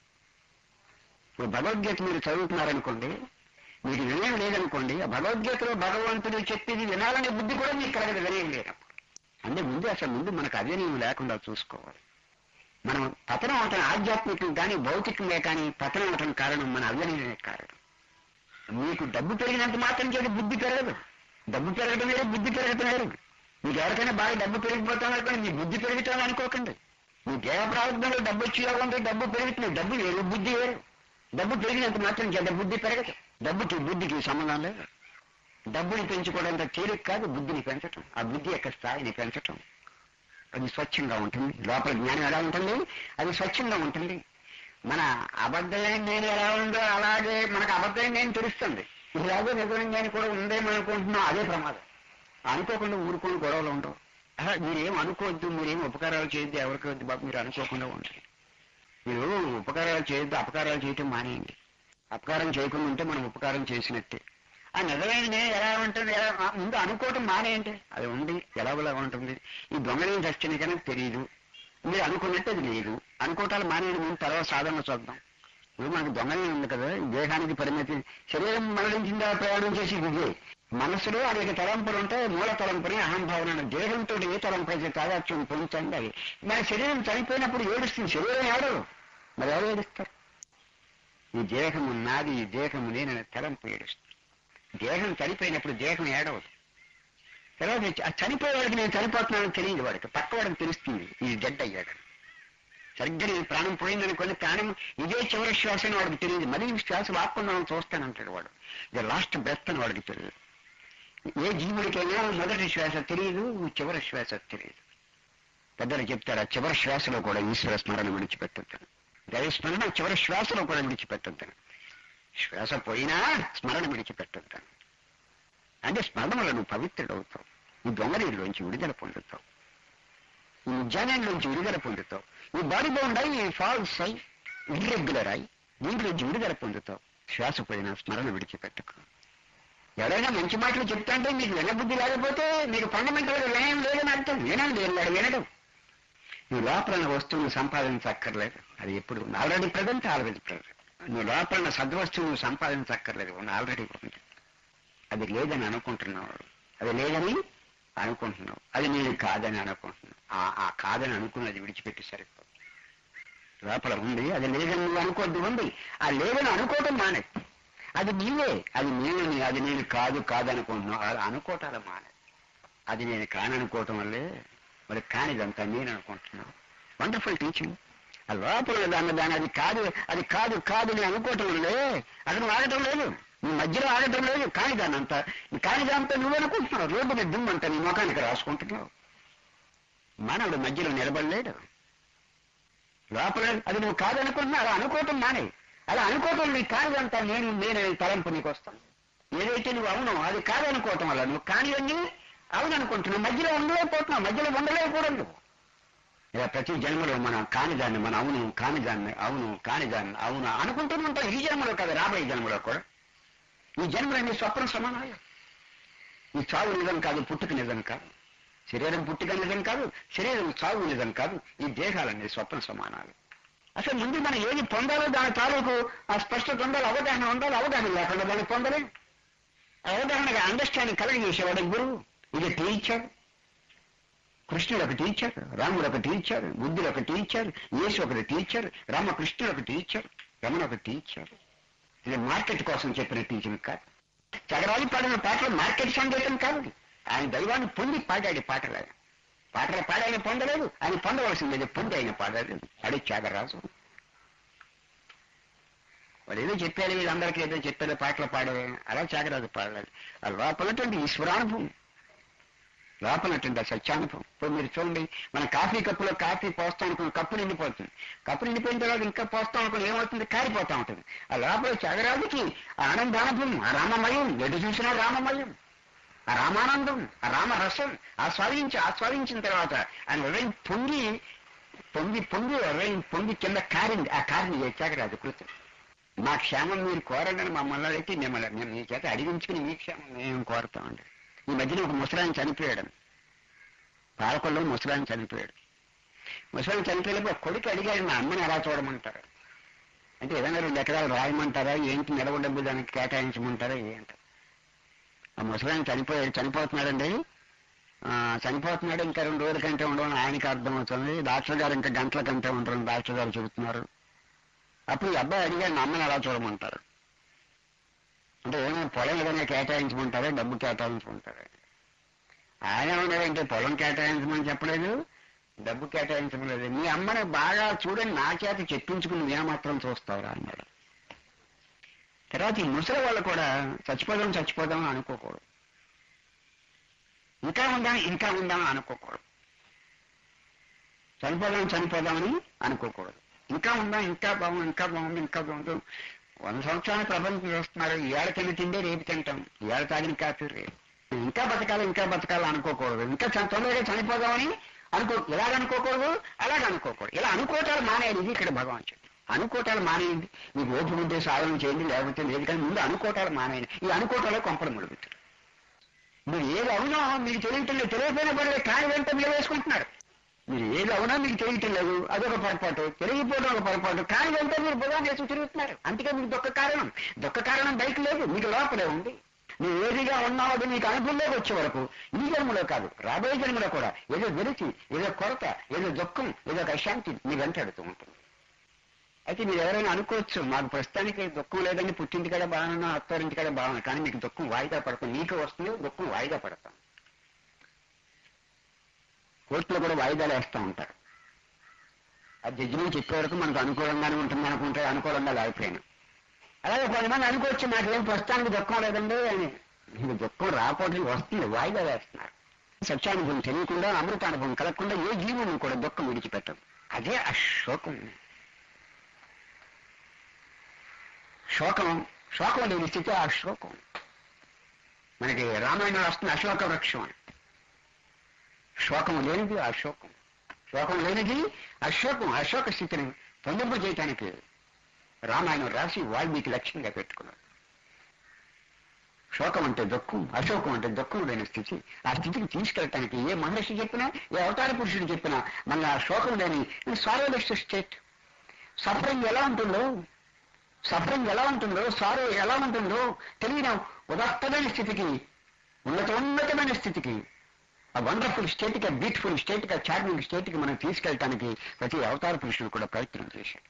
ఇప్పుడు భగవద్గీత మీరు చదువుతున్నారనుకోండి మీకు వినయం లేదనుకోండి ఆ భగవద్గీతలో భగవంతుడు చెప్పేది వినాలనే బుద్ధి కూడా మీకు కలగదు వినయం లేనప్పుడు అంటే ముందు అసలు ముందు మనకు అవినయం లేకుండా చూసుకోవాలి మనం పతనం అవటం ఆధ్యాత్మికం కానీ భౌతికంగా కానీ పతనం అవటం కారణం మన అవినయమే కారణం మీకు డబ్బు పెరిగినంత మాత్రం చేతి బుద్ధి పెరగదు డబ్బు పెరగడం వేరు బుద్ధి పెరగటం వేరు మీకు ఎవరికైనా బాగా డబ్బు పెరిగిపోతాం అనుకోండి మీ బుద్ధి పెరుగుతాం అనుకోకండి మీ దేవ ప్రారంభంలో డబ్బు వచ్చేలాగా ఉంటే డబ్బు పెరుగుతుంది డబ్బు వేరు బుద్ధి వేరు డబ్బు పెరిగినంత మాత్రం చేత బుద్ధి పెరగదు డబ్బుకి బుద్ధికి సంబంధం లేదు డబ్బుని పెంచుకోవడంత తేలిక కాదు బుద్ధిని పెంచటం ఆ బుద్ధి యొక్క స్థాయిని పెంచటం అది స్వచ్ఛంగా ఉంటుంది లోపల జ్ఞానం ఎలా ఉంటుంది అది స్వచ్ఛంగా ఉంటుంది మన అబద్ధమైన నేను ఎలా ఉందో అలాగే మనకు అబద్ధమైన నేను తెలుస్తుంది ఇలాగే నిజమైన నేను కూడా ఉందేమో అనుకుంటున్నాం అదే ప్రమాదం అనుకోకుండా ఊరుకొని గొడవలు ఉండవు అలా మీరేం అనుకోవద్దు మీరేం ఉపకారాలు చేయొద్దు ఎవరికి వద్దు బాబు మీరు అనుకోకుండా ఉంటాయి మీరు ఉపకారాలు చేయొద్దు అపకారాలు చేయటం మానేయండి అపకారం చేయకుండా ఉంటే మనం ఉపకారం చేసినట్టే ఆ నిజమైన నేను ఎలా ఉంటుంది ఎలా ఆ ముందు అనుకోవటం మానేయండి అది ఉంది ఎలాగోలా ఉంటుంది ఈ దొంగలేం చచ్చిన కనుక తెలియదు మీరు అనుకున్నట్టు అది లేదు అనుకోవటాలు మానేయండి ముందు తర్వాత సాధన చూద్దాం ఇప్పుడు మనకు దొంగలే ఉంది కదా ఈ దేహానికి పరిమితి శరీరం మరణించిందా ప్రయాణం చేసి ఇదే మనసులో అనేక తలంపులు ఉంటాయి మూల తలంపుని అహంభావన దేహంతో ఏ తలంపు అయితే తాదాత్యం పొందుతుంది అది మన శరీరం చనిపోయినప్పుడు ఏడుస్తుంది శరీరం ఏడవు మరి ఎవరు ఏడుస్తారు ఈ దేహము నాది ఈ దేహము నేనని తలంపు ఏడుస్తుంది దేహం చనిపోయినప్పుడు దేహం ఏడవదు తర్వాత ఆ చనిపోయేవాడికి నేను చనిపోతున్నానని తెలియదు వాడికి పక్కవాడికి తెలుస్తుంది ఈ జడ్ అయ్యాడు సరిగ్గా నేను ప్రాణం పోయిందనుకోని ప్రాణం ఇదే చివరి శ్వాస అని వాడికి తెలియదు మరీ ఈ శ్వాస వాకుండా చూస్తానంటాడు వాడు ఇది లాస్ట్ బ్రెత్ అని వాడికి తెలియదు ఏ జీవుడికైనా మొదటి శ్వాస తెలియదు చివరి శ్వాస తెలియదు పెద్దలు చెప్తారు ఆ చివరి శ్వాసలో కూడా ఈశ్వర స్మరణ విడిచిపెట్టద్దని దైవ స్మరణ చివరి శ్వాసలో కూడా విడిచిపెట్టద్దని శ్వాస పోయినా స్మరణ విడిచిపెట్టద్దని అంటే స్మరణ వల్ల నువ్వు పవిత్రుడవుతావు ఈ దొంగనీళ్ళలోంచి విడుదల పొందుతావు ఈ నిజానంలోంచి విడుదల పొందుతావు ఈ బాడీ బౌండ్ అయి ఫాల్స్ అయి ఇర్రెగ్యులర్ అయి దీంట్లోంచి విడుదల పొందుతావు శ్వాస పోయినా స్మరణ విడిచిపెట్టుకో ఎవరైనా మంచి మాటలు చెప్తాంటే మీకు వినబుద్ధి లేకపోతే మీకు ఫండమెంటల్ గా వినయం లేదని అర్థం వినండి వెళ్ళాడు వినడం నువ్వు లోపల వస్తువును సంపాదించక్కర్లేదు అది ఎప్పుడు ఆల్రెడీ ప్రజెంట్ ఆల్రెడీ ప్రజెంట్ నువ్వు లోపల సద్వస్తువును సంపాదించక్కర్లేదు ఆల్రెడీ ఉంది అది లేదని అనుకుంటున్నావు అది లేదని అనుకుంటున్నావు అది నేను కాదని అనుకుంటున్నావు ఆ ఆ కాదని అనుకున్నది విడిచిపెట్టి సరిపో లోపల ఉంది అది లేదని నువ్వు అనుకోద్దు ఉంది ఆ లేదని అనుకోవటం మానే అది నీవే అది నేను అది నేను కాదు కాదు అనుకుంటున్నావు అలా అనుకోవటాలు మానే అది నేను కాననుకోవటం వల్లే మరి కానిదంతా నేను అనుకుంటున్నాను వండర్ఫుల్ టీచింగ్ ఆ లోపల దాన్ని దాని అది కాదు అది కాదు కాదు నేను అనుకోవటం వల్లే అక్కడ నువ్వు ఆగటం లేదు నీ మధ్యలో ఆగటం లేదు కాని దాన్ని అంతా కాని దాంతో నువ్వు అనుకుంటున్నావు రోడ్డు మీద దుమ్మంతా నీ ముఖానికి రాసుకుంటున్నావు మానవుడు మధ్యలో నిలబడలేడు లోపల అది నువ్వు కాదనుకుంటున్నా అలా అనుకోవటం మానే అలా అనుకోవటం నీ కానిదంతా నేను నేను తలంపు నీకు వస్తాను ఏదైతే నువ్వు అవును అది కాదనుకోవటం వల్ల నువ్వు కానివన్నీ అవుననుకుంటున్నావు మధ్యలో ఉండలేకపోతున్నావు మధ్యలో ఉండలేకూడదు ఇలా ప్రతి జన్మలో మనం కానిదాన్ని మన అవును కానిదాన్ని అవును కానిదాన్ని అవును అనుకుంటూనే ఉంటాం ఈ జన్మలో కాదు రాబోయే జన్మలో కూడా ఈ జన్మలో నీ స్వప్న సమానాలు ఈ చావు నిజం కాదు పుట్టుక నిజం కాదు శరీరం పుట్టుక నిజం కాదు శరీరం చావు నిజం కాదు ఈ దేహాలన్నీ స్వప్న సమానాలు అసలు ముందు మనం ఏది పొందాలో దాని తాలూకు ఆ స్పష్టత ఉండాలి అవగాహన ఉండాలి అవగాహన లేకుండా దాన్ని పొందలేం అవగాహనగా అండర్స్టాండింగ్ కలగజేసేవాడు గురువు ఇది టీచర్ కృష్ణుడు ఒక టీచర్ రాముడు ఒక టీచర్ బుద్ధుడు ఒక టీచర్ యేసు ఒక టీచర్ రామకృష్ణుడు ఒక టీచర్ రమణ ఒక టీచర్ ఇది మార్కెట్ కోసం చెప్పిన టీచర్ కాదు చగరాలి పాడిన పాటలు మార్కెట్ సంగీతం కాదు ఆయన దైవాన్ని పొంది పాడాడు పాటలు ఆయన పాటలు పాడాయన పొందలేదు ఆయన పొందవలసింది పొంది ఆయన పాడలేదు అడి త్యాగరాజు వాడు ఏదో చెప్పారు వీళ్ళందరికీ ఏదో చెప్పారు పాటలు పాడారు అలా త్యాగరాజు పాడలేదు ఆ లోపలటువంటి ఈశ్వరానుభవం లోపలటువంటి ఆ సత్యానుభవం ఇప్పుడు మీరు చూడండి మన కాఫీ కప్పులో కాఫీ పోస్తాం అనుకున్న కప్పు నిండిపోతుంది కప్పు నిండిపోయిన తర్వాత ఇంకా పోస్తాం అనుకుని ఏమవుతుంది కారిపోతా ఉంటుంది ఆ లోపల త్యాగరాజుకి ఆ ఆనందానుభవం ఆ రామమయం ఎటు చూసినా రామమయం ఆ రామానందం ఆ రామరసం ఆస్వాదించి ఆస్వాదించిన తర్వాత ఆయన హృదయం పొంగి పొంగి పొంగి హృదయం పొంగి కింద కారింది ఆ కారిని చేశాక రాజు కృతం మా క్షేమం మీరు కోరండి అని మమ్మల్ని అయితే మిమ్మల్ని మేము మీ చేత అడిగించుకుని మీ క్షేమం మేము కోరుతామండి ఈ మధ్యన ఒక ముసలాయన చనిపోయాడు పాలకొల్లో ముసలాయన చనిపోయాడు ముసలాయన చనిపోయినప్పుడు ఒక కొడుకు అడిగాడు మా అమ్మని ఎలా చూడమంటారు అంటే ఏదైనా రెండు ఎకరాలు రాయమంటారా ఏంటి నిలవ డబ్బు దానికి కేటాయించమంటారా ఏంటి ఆ ముసలాయన చనిపోయాడు చనిపోతున్నాడండి ఆ, చనిపోతున్నాడు ఇంకా రెండు రోజుల కంటే ఉండవని ఆయనకి అర్థమవుతుంది డాక్టర్ గారు ఇంకా గంటల కంటే ఉండరు డాక్టర్ గారు చెబుతున్నారు అప్పుడు ఈ అబ్బాయి అడిగాడు నా అమ్మని ఎలా చూడమంటారు అంటే ఏమైనా పొలం ఏదైనా కేటాయించమంటారా డబ్బు కేటాయించమంటారా ఆయన ఉన్నాడంటే పొలం కేటాయించమని చెప్పలేదు డబ్బు కేటాయించమలేదు మీ అమ్మని బాగా చూడని నా చేత చెప్పించుకుని నువ్వు ఏమాత్రం చూస్తావురా అన్నాడు తర్వాత ఈ ముసలి వాళ్ళు కూడా చచ్చిపోదాం చచ్చిపోదాం అని అనుకోకూడదు ఇంకా ఉందాం ఇంకా ఉందాం అని అనుకోకూడదు చనిపోదాం చనిపోదామని అనుకోకూడదు ఇంకా ఉందా ఇంకా బాగుంది ఇంకా బాగుంది ఇంకా బాగుంది వంద సంవత్సరాలు ప్రపంచం చూస్తున్నారు ఇవాళ తిన్న తిండే రేపు తింటాం ఇవాళ తాగిన కాఫీ రేపు ఇంకా బతకాలి ఇంకా బతకాలి అనుకోకూడదు ఇంకా చ- తొందరగా చనిపోదామని అనుకో ఇలాగ అనుకోకూడదు అలాగ అనుకోకూడదు ఇలా అనుకోవటాలు మానేయాలి ఇది ఇక్కడ భగవాన్ చెప్పి అనుకోవటాలు మానేయండి మీకు ఓపిక ఉంటే సాధన చేయండి లేకపోతే లేదు కానీ ముందు అనుకోవటాలు మానేయండి ఈ అనుకోవటాలు కొంపలు ముడుగుతారు మీరు ఏది అవునో మీకు తెలియటం లేదు తెలియకపోయినా పర్లేదు కాని వెంట మీరు వేసుకుంటున్నారు మీరు ఏది అవునా మీకు తెలియటం లేదు అదొక పొరపాటు తెలియకపోవడం ఒక పొరపాటు కాని వెంట మీరు బుధాన్ని వేసి తిరుగుతున్నారు అందుకే మీకు దుఃఖ కారణం దుఃఖ కారణం బయట లేదు మీకు లోపలే ఉంది నువ్వు ఏదిగా ఉన్నావు అది మీకు అనుభవంలోకి వచ్చే వరకు ఈ జన్మలో కాదు రాబోయే జన్మలో కూడా ఏదో వెలిచి ఏదో కొరత ఏదో దుఃఖం ఏదో ఒక అశాంతి మీ వెంటాడుతూ ఉంటుంది అయితే మీరు ఎవరైనా అనుకోవచ్చు మాకు ప్రస్తుతానికి దుఃఖం లేదని పుట్టింటి కూడా బాగున్నా అత్తారింటి కూడా బాగున్నా కానీ మీకు దుఃఖం వాయిదా పడుతుంది నీకు వస్తుంది దుఃఖం వాయిదా పడతాం కోర్టులో కూడా వాయిదాలు వేస్తూ ఉంటారు ఆ జడ్జిమెంట్ చెప్పే వరకు మనకు అనుకూలంగానే ఉంటుంది అనుకుంటే అనుకూలంగా లేకపోయినా అలాగే కొంతమంది అనుకోవచ్చు నాకేం ప్రస్తుతానికి దుఃఖం లేదండి అని మీకు దుఃఖం రాకపోవడం వస్తుంది వాయిదా వేస్తున్నారు సత్యానుభవం తెలియకుండా అమృతానుభవం కలగకుండా ఏ జీవుని కూడా దుఃఖం విడిచిపెట్టదు అదే ఆ శోకం శోకం శోకం లేని స్థితి ఆ శోకం మనకి రామాయణం వస్తుంది అశోక వృక్షం అని శోకం లేనిది అశోకం శోకం లేనిది అశోకం అశోక స్థితిని పొందింపు చేయటానికి రామాయణం రాసి వాల్మీకి లక్ష్యంగా పెట్టుకున్నాడు శోకం అంటే దుఃఖం అశోకం అంటే దుఃఖం లేని స్థితి ఆ స్థితికి తీసుకెళ్ళటానికి ఏ మహర్షి చెప్పినా ఏ అవతార పురుషుడు చెప్పినా మన ఆ శోకం లేని సారోలిస్ట్ స్టేట్ సఫరింగ్ ఎలా ఉంటుందో సఫరింగ్ ఎలా ఉంటుందో సారో ఎలా ఉంటుందో తెలియని ఉదాత్తమైన స్థితికి ఉన్నతోన్నతమైన స్థితికి ఆ వండర్ఫుల్ స్టేట్ కి బ్యూటిఫుల్ స్టేట్ కి చార్మింగ్ స్టేట్ కి మనం తీసుకెళ్ళటానికి ప్రతి అవతార పురుషుడు కూడా ప్రయత్నం చేశాడు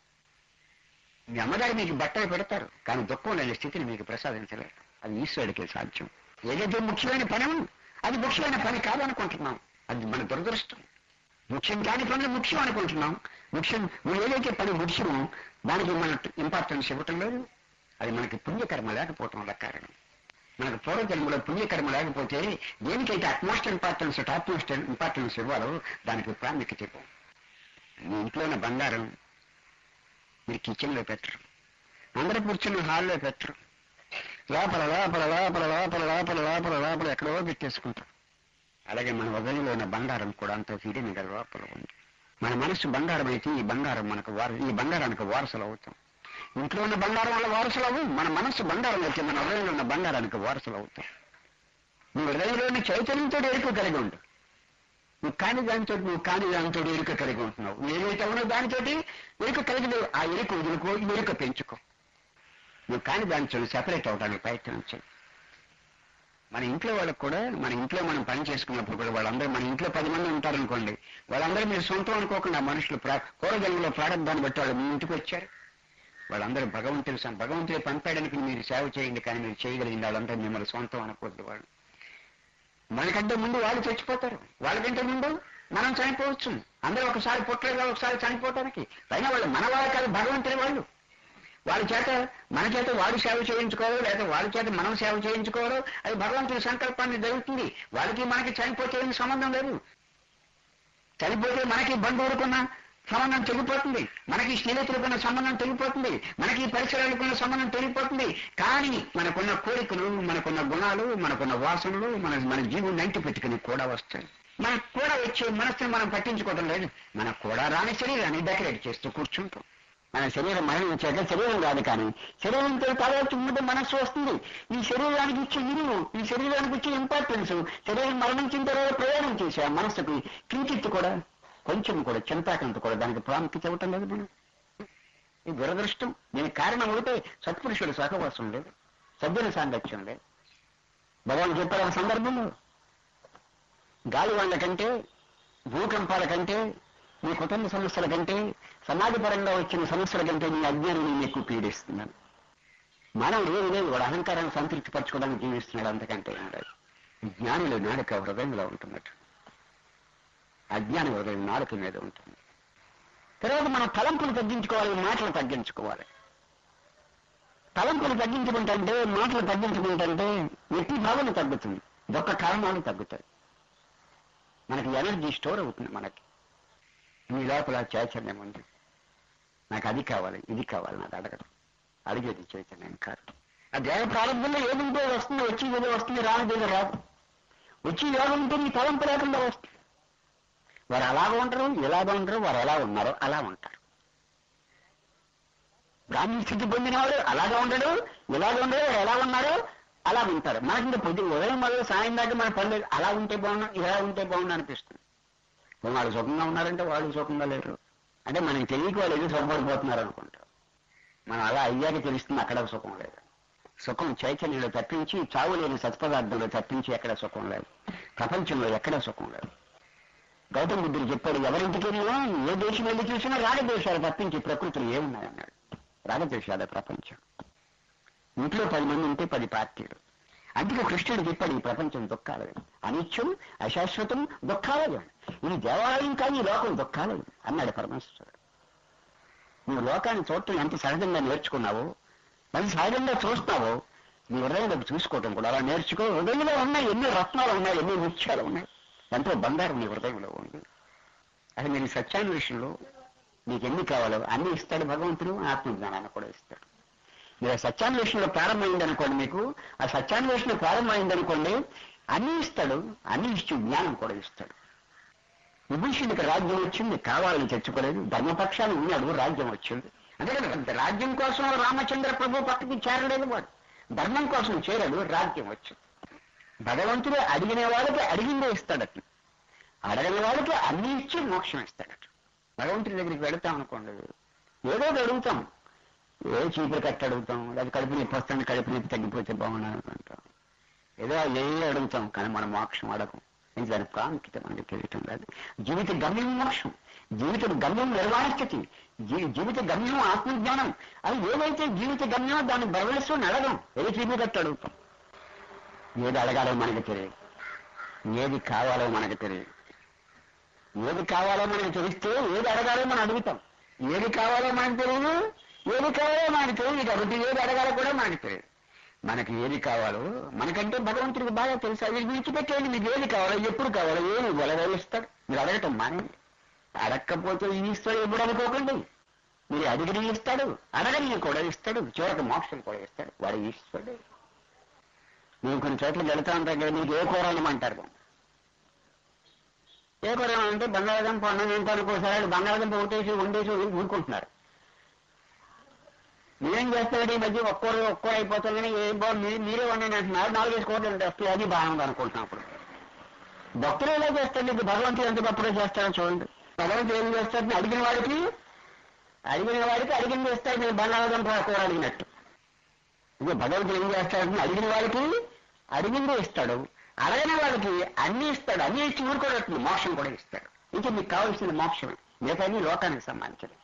మీ అమ్మగారు మీకు బట్టలు పెడతారు కానీ దుఃఖం లేని స్థితిని మీకు ప్రసాదించలేరు అది ఈశ్వరుడికే సాధ్యం ఏదైతే ముఖ్యమైన పని అది ముఖ్యమైన పని కాదనుకుంటున్నాం అది మన దురదృష్టం ముఖ్యం కాని పనులు ముఖ్యం అనుకుంటున్నాం ముఖ్యం నువ్వు ఏదైతే పని ముఖ్యమో దానికి మన ఇంపార్టెన్స్ ఇవ్వటం లేదు అది మనకి పుణ్యకర్మ లేకపోవటం వల్ల కారణం మనకు పూర్వజన్మలో పుణ్యకర్మ లేకపోతే దేనికైతే utmost importance top most importance ఇవ్వాలో దానికి ప్రాముఖ్యత ఇవ్వం మీ ఇంట్లో ఉన్న బంగారం మీరు కిచెన్లో పెట్టరు అందరూ కూర్చుని హాల్లో పెట్టరు లోపల లోపల లోపల లోపల లోపల లోపల లోపల ఎక్కడో పెట్టేసుకుంటారు అలాగే మన వదలిలో ఉన్న బంగారం కూడా అంత ఫీడింగ్ లోపల ఉంది మన మనసు బంగారం అయితే ఈ బంగారం మనకు వార ఈ బంగారానికి వారసులు అవుతాం ఇంట్లో ఉన్న బంగారం వల్ల వారసులు అవ్వు మన మనసు బంగారం అయితే మన హృదయంలో ఉన్న బంగారానికి వారసులు అవుతాం నీ హృదయంలోని చైతన్యంతో ఎరుక కలిగి ఉండు నువ్వు కాని దానితో నువ్వు కాని దానితో ఎరుక కలిగి ఉంటున్నావు నువ్వు ఏదైతే ఉన్నావు దానితోటి ఎరుక కలిగి లేవు. ఆ ఎరుక వదులుకో ఈ ఎరుక పెంచుకో నువ్వు కాని దానితో సెపరేట్ అవడానికి ప్రయత్నం చేయి మన ఇంట్లో వాళ్ళకి కూడా మన ఇంట్లో మనం పని చేసుకున్నప్పుడు కూడా వాళ్ళందరూ మన ఇంట్లో పది మంది ఉంటారనుకోండి వాళ్ళందరూ మీరు సొంతం అనుకోకుండా మనుషులు ప్రా పూర్వజన్మలో ప్రారంభాన్ని బట్టి వాళ్ళు మీ ఇంటికి వచ్చారు వాళ్ళందరూ భగవంతుడు సం- భగవంతుడు పంపాడానికి మీరు సేవ చేయండి కానీ మీరు చేయగలిగింది వాళ్ళందరూ మిమ్మల్ని సొంతం అనకూడదు వాళ్ళు మనకంటే ముందు వాళ్ళు చచ్చిపోతారు వాళ్ళకంటే ముందు మనం చనిపోవచ్చు అందరూ ఒకసారి పుట్టలేదు ఒకసారి చనిపోవటానికి పైన వాళ్ళు మన వాళ్ళు కాదు భగవంతుడి వాళ్ళు వాళ్ళ చేత మన చేత వాడు సేవ చేయించుకోవాలి లేదా వాళ్ళ చేత మనం సేవ చేయించుకోవాలి అది భగవంతుడి సంకల్పాన్ని జరుగుతుంది వాళ్ళకి మనకి చనిపోతే ఏమి సంబంధం లేదు చనిపోతే మనకి బంధువులకున్న సంబంధం తెగిపోతుంది మనకి స్నేహితులకున్న సంబంధం తెగిపోతుంది మనకి పరిసరాలకున్న సంబంధం తెగిపోతుంది కానీ మనకున్న కోరికలు మనకున్న గుణాలు మనకున్న వాసనలు మన మన జీవుని అంటి పెట్టుకుని కూడా వస్తాయి మనకు కూడా వచ్చే మనసుని మనం పట్టించుకోవడం లేదు మనకు కూడా రాని శరీరాన్ని డెకరేట్ చేస్తూ కూర్చుంటాం మన శరీరం మరణించాక శరీరం కాదు కానీ శరీరంతో తర్వాత ముందు మనస్సు వస్తుంది ఈ శరీరానికి ఇచ్చే విలువ ఈ శరీరానికి ఇచ్చే ఇంపార్టెన్స్ శరీరం మరణించిన తర్వాత ప్రయాణం చేసే ఆ మనస్సుకి కించిత్తు కూడా కొంచెం కూడా చింతాకంత కూడా దానికి ప్రాముఖ్యత ఇవ్వటం లేదు మనం ఈ దురదృష్టం దీనికి కారణం ఒకటే సత్పురుషుడు సహవాసం లేదు సజ్జన సాంగత్యం లేదు భగవాన్ చెప్పారు ఆ సందర్భంలో గాలి వాళ్ళ కంటే భూకంపాల కంటే మీ కుటుంబ సమస్యల కంటే సమాజపరంగా వచ్చిన సమస్యల కంటే మీ అజ్ఞానం నేను ఎక్కువ పీడిస్తున్నాను మానవుడు ఏమి లేదు వాడు అహంకారాన్ని సంతృప్తి పరచుకోవడానికి జీవిస్తున్నాడు అంతకంటే ఏం లేదు జ్ఞానులు నాలుక హృదయంలో ఉంటున్నట్టు అజ్ఞాన హృదయం నాలుక మీద ఉంటుంది తర్వాత మనం తలంపులు తగ్గించుకోవాలి మాటలు తగ్గించుకోవాలి తలంపులు తగ్గించుకుంటే మాటలు తగ్గించుకుంటే వ్యక్తి భావన తగ్గుతుంది దొక్క కారణాలు తగ్గుతాయి మనకి ఎనర్జీ స్టోర్ అవుతుంది మనకి నీ లోపల చైతన్యం ఉంది నాకు అది కావాలి ఇది కావాలి నాకు అడగడం అడిగేది చైతన్యం కాదు ఆ దేవ ప్రారంభంలో ఏది ఉంటే అది వస్తుంది వచ్చి ఏదో వస్తుంది రానిది ఏదో రాదు వచ్చి యోగం ఉంటే నీ తలంపు లేకుండా వస్తుంది వారు అలాగ ఉంటారు ఎలాగ ఉంటారు వారు ఎలా ఉన్నారో అలా ఉంటారు బ్రాహ్మణ స్థితి పొందిన వాడు అలాగే ఉండడు ఇలాగే ఉండడు వారు ఎలా ఉన్నారో అలా ఉంటారు మనకి ఇంకా పొద్దు ఉదయం మొదలు సాయం దాకా మన పనులు అలా ఉంటే బాగున్నా ఇలా ఉంటే బాగుండు అనిపిస్తుంది ఇప్పుడు వాళ్ళు సుఖంగా ఉన్నారంటే వాళ్ళు సుఖంగా లేరు అంటే మనకి తెలియక వాళ్ళు ఏదో సుఖపడిపోతున్నారు అనుకుంటారు మనం అలా అయ్యాక తెలుస్తుంది అక్కడ సుఖం లేదు సుఖం చైతన్యంలో తప్పించి చావు లేని సత్పదార్థంలో తప్పించి ఎక్కడ సుఖం లేదు ప్రపంచంలో ఎక్కడ సుఖం లేదు గౌతమ బుద్ధుడు చెప్పాడు ఎవరింటికి వెళ్ళినా ఏ దేశం వెళ్ళి చూసినా రాగద్వేషాలు తప్పించి ప్రకృతిలో ఏమున్నాయన్నాడు రాగద్వేషాల ప్రపంచం ఇంట్లో పది మంది ఉంటే పది పార్టీలు అందుకే కృష్ణుడు చెప్పాడు ఈ ప్రపంచం దుఃఖాలయం అనిత్యం అశాశ్వతం దుఃఖాలయం ఇది దేవాలయం కాదు ఈ లోకం దుఃఖాలయం అన్నాడు పరమేశ్వరుడు నువ్వు లోకాన్ని చూడటం ఎంత సహజంగా నేర్చుకున్నావో మరి సహజంగా చూస్తున్నావో నీ హృదయంలోకి చూసుకోవటం కూడా అలా నేర్చుకో హృదయంలో ఉన్నాయి ఎన్ని రత్నాలు ఉన్నాయి ఎన్ని ముత్యాలు ఉన్నాయి ఎంతో బంగారం నీ హృదయంలో ఉంది అది మీరు సత్యాన్వేషణలో నీకు ఎన్ని కావాలో అన్ని ఇస్తాడు భగవంతుడు ఆత్మజ్ఞానాన్ని కూడా ఇస్తాడు మీరు ఆ సత్యాన్వేషణలో ప్రారంభమైంది అనుకోండి మీకు ఆ సత్యాన్వేషణ ప్రారంభమైంది అనుకోండి అన్ని ఇస్తాడు అన్ని ఇచ్చి జ్ఞానం కూడా ఇస్తాడు విభూషణుడికి రాజ్యం వచ్చింది కావాలని తెచ్చుకోలేదు ధర్మపక్షాన్ని ఉన్నాడు రాజ్యం వచ్చింది అంటే రాజ్యం కోసం రామచంద్ర ప్రభు పక్కకి చేరలేదు వాడు ధర్మం కోసం చేరాడు రాజ్యం వచ్చింది భగవంతుడు అడిగిన వాళ్ళకి అడిగిందే ఇస్తాడట అడగని వాళ్ళకి అన్ని ఇచ్చి మోక్షం ఇస్తాడట భగవంతుడి దగ్గరికి వెళతాం అనుకోండి ఏదో ఒకటి అడుగుతాం ఏ చీపురు కట్టి అడుగుతాం లేదా కడుపు నొప్పి వస్తుంది కడుపు నొప్పి తగ్గిపోతే బాగున్నాను అంటాం ఏదో ఏ అడుగుతాం కానీ మనం మోక్షం అడగం ఇది దాని ప్రాముఖ్యత మనకి తెలియటం లేదు జీవిత గమ్యం మోక్షం జీవిత గమ్యం నిర్వాణ స్థితి జీ- జీవిత గమ్యం ఆత్మజ్ఞానం అది ఏదైతే జీవిత గమ్యమో దాన్ని బరవలసుని అడగం ఏదో చీపురు కట్టి అడుగుతాం ఏది అడగాలో మనకి తెలియదు ఏది కావాలో మనకి తెలియదు ఏది కావాలో మనకి తెలిస్తే ఏది అడగాలో మనం అడుగుతాం ఏది కావాలో మనకు తెలియదు ఏది కావాలో మనకు తెలియదు కాబట్టి ఏది అడగాలో కూడా మనకు తెలియదు మనకి ఏది కావాలో మనకంటే భగవంతుడికి బాగా తెలుసు అది విడిచిపెట్టేది మీకు ఏది కావాలో ఎప్పుడు కావాలో ఏమి వెలవేలుస్తాడు మీరు అడగటం మానేది అడగకపోతే ఈ ఇస్తాడు ఎప్పుడు అనుకోకండి మీరు అడిగిన ఇస్తాడు అడగని కూడా ఇస్తాడు చివరికి మోక్షం కూడా ఇస్తాడు వాడు ఇస్తాడు మేము కొన్ని చోట్లకి వెళ్తా ఉంటాం కదా మీకు ఏ కూర అనమంటారు ఏ కూర అంటే బంగాళాదుంప అన్నం తింటారు ఒక్కోసారి బంగాళాదుంప ఒకటేసి వండేసి ఊరుకుంటున్నారు మీరేం చేస్తారంటే ఈ మధ్య ఒక్కరు ఒక్కరు అయిపోతుందని ఏం బాగు మీరే వండండి అంటున్నారు నాలుగైదు కోట్లు అంటే వస్తాయి అది బాగుంది అనుకుంటున్నాం అప్పుడు భక్తులు ఎలా చేస్తారు ఇప్పుడు భగవంతుడు ఎంత గొప్పగా చేస్తారో చూడండి భగవంతుడు ఏం చేస్తారు అడిగిన వాడికి అడిగిన వాడికి అడిగింది ఇస్తాడు నేను బంగాళాదుంప కూర అడిగినట్టు ఇదే భగవంతుడు ఏం చేస్తాడంటే అడిగిన వాడికి అడిగిందే ఇస్తాడు అడగని వాడికి అన్ని ఇస్తాడు అన్ని ఇచ్చి ఊరుకోవట్లేదు మోక్షం కూడా ఇస్తాడు ఇంకా మీకు కావాల్సిన మోక్షమే మిగతా లోకానికి సంబంధించినది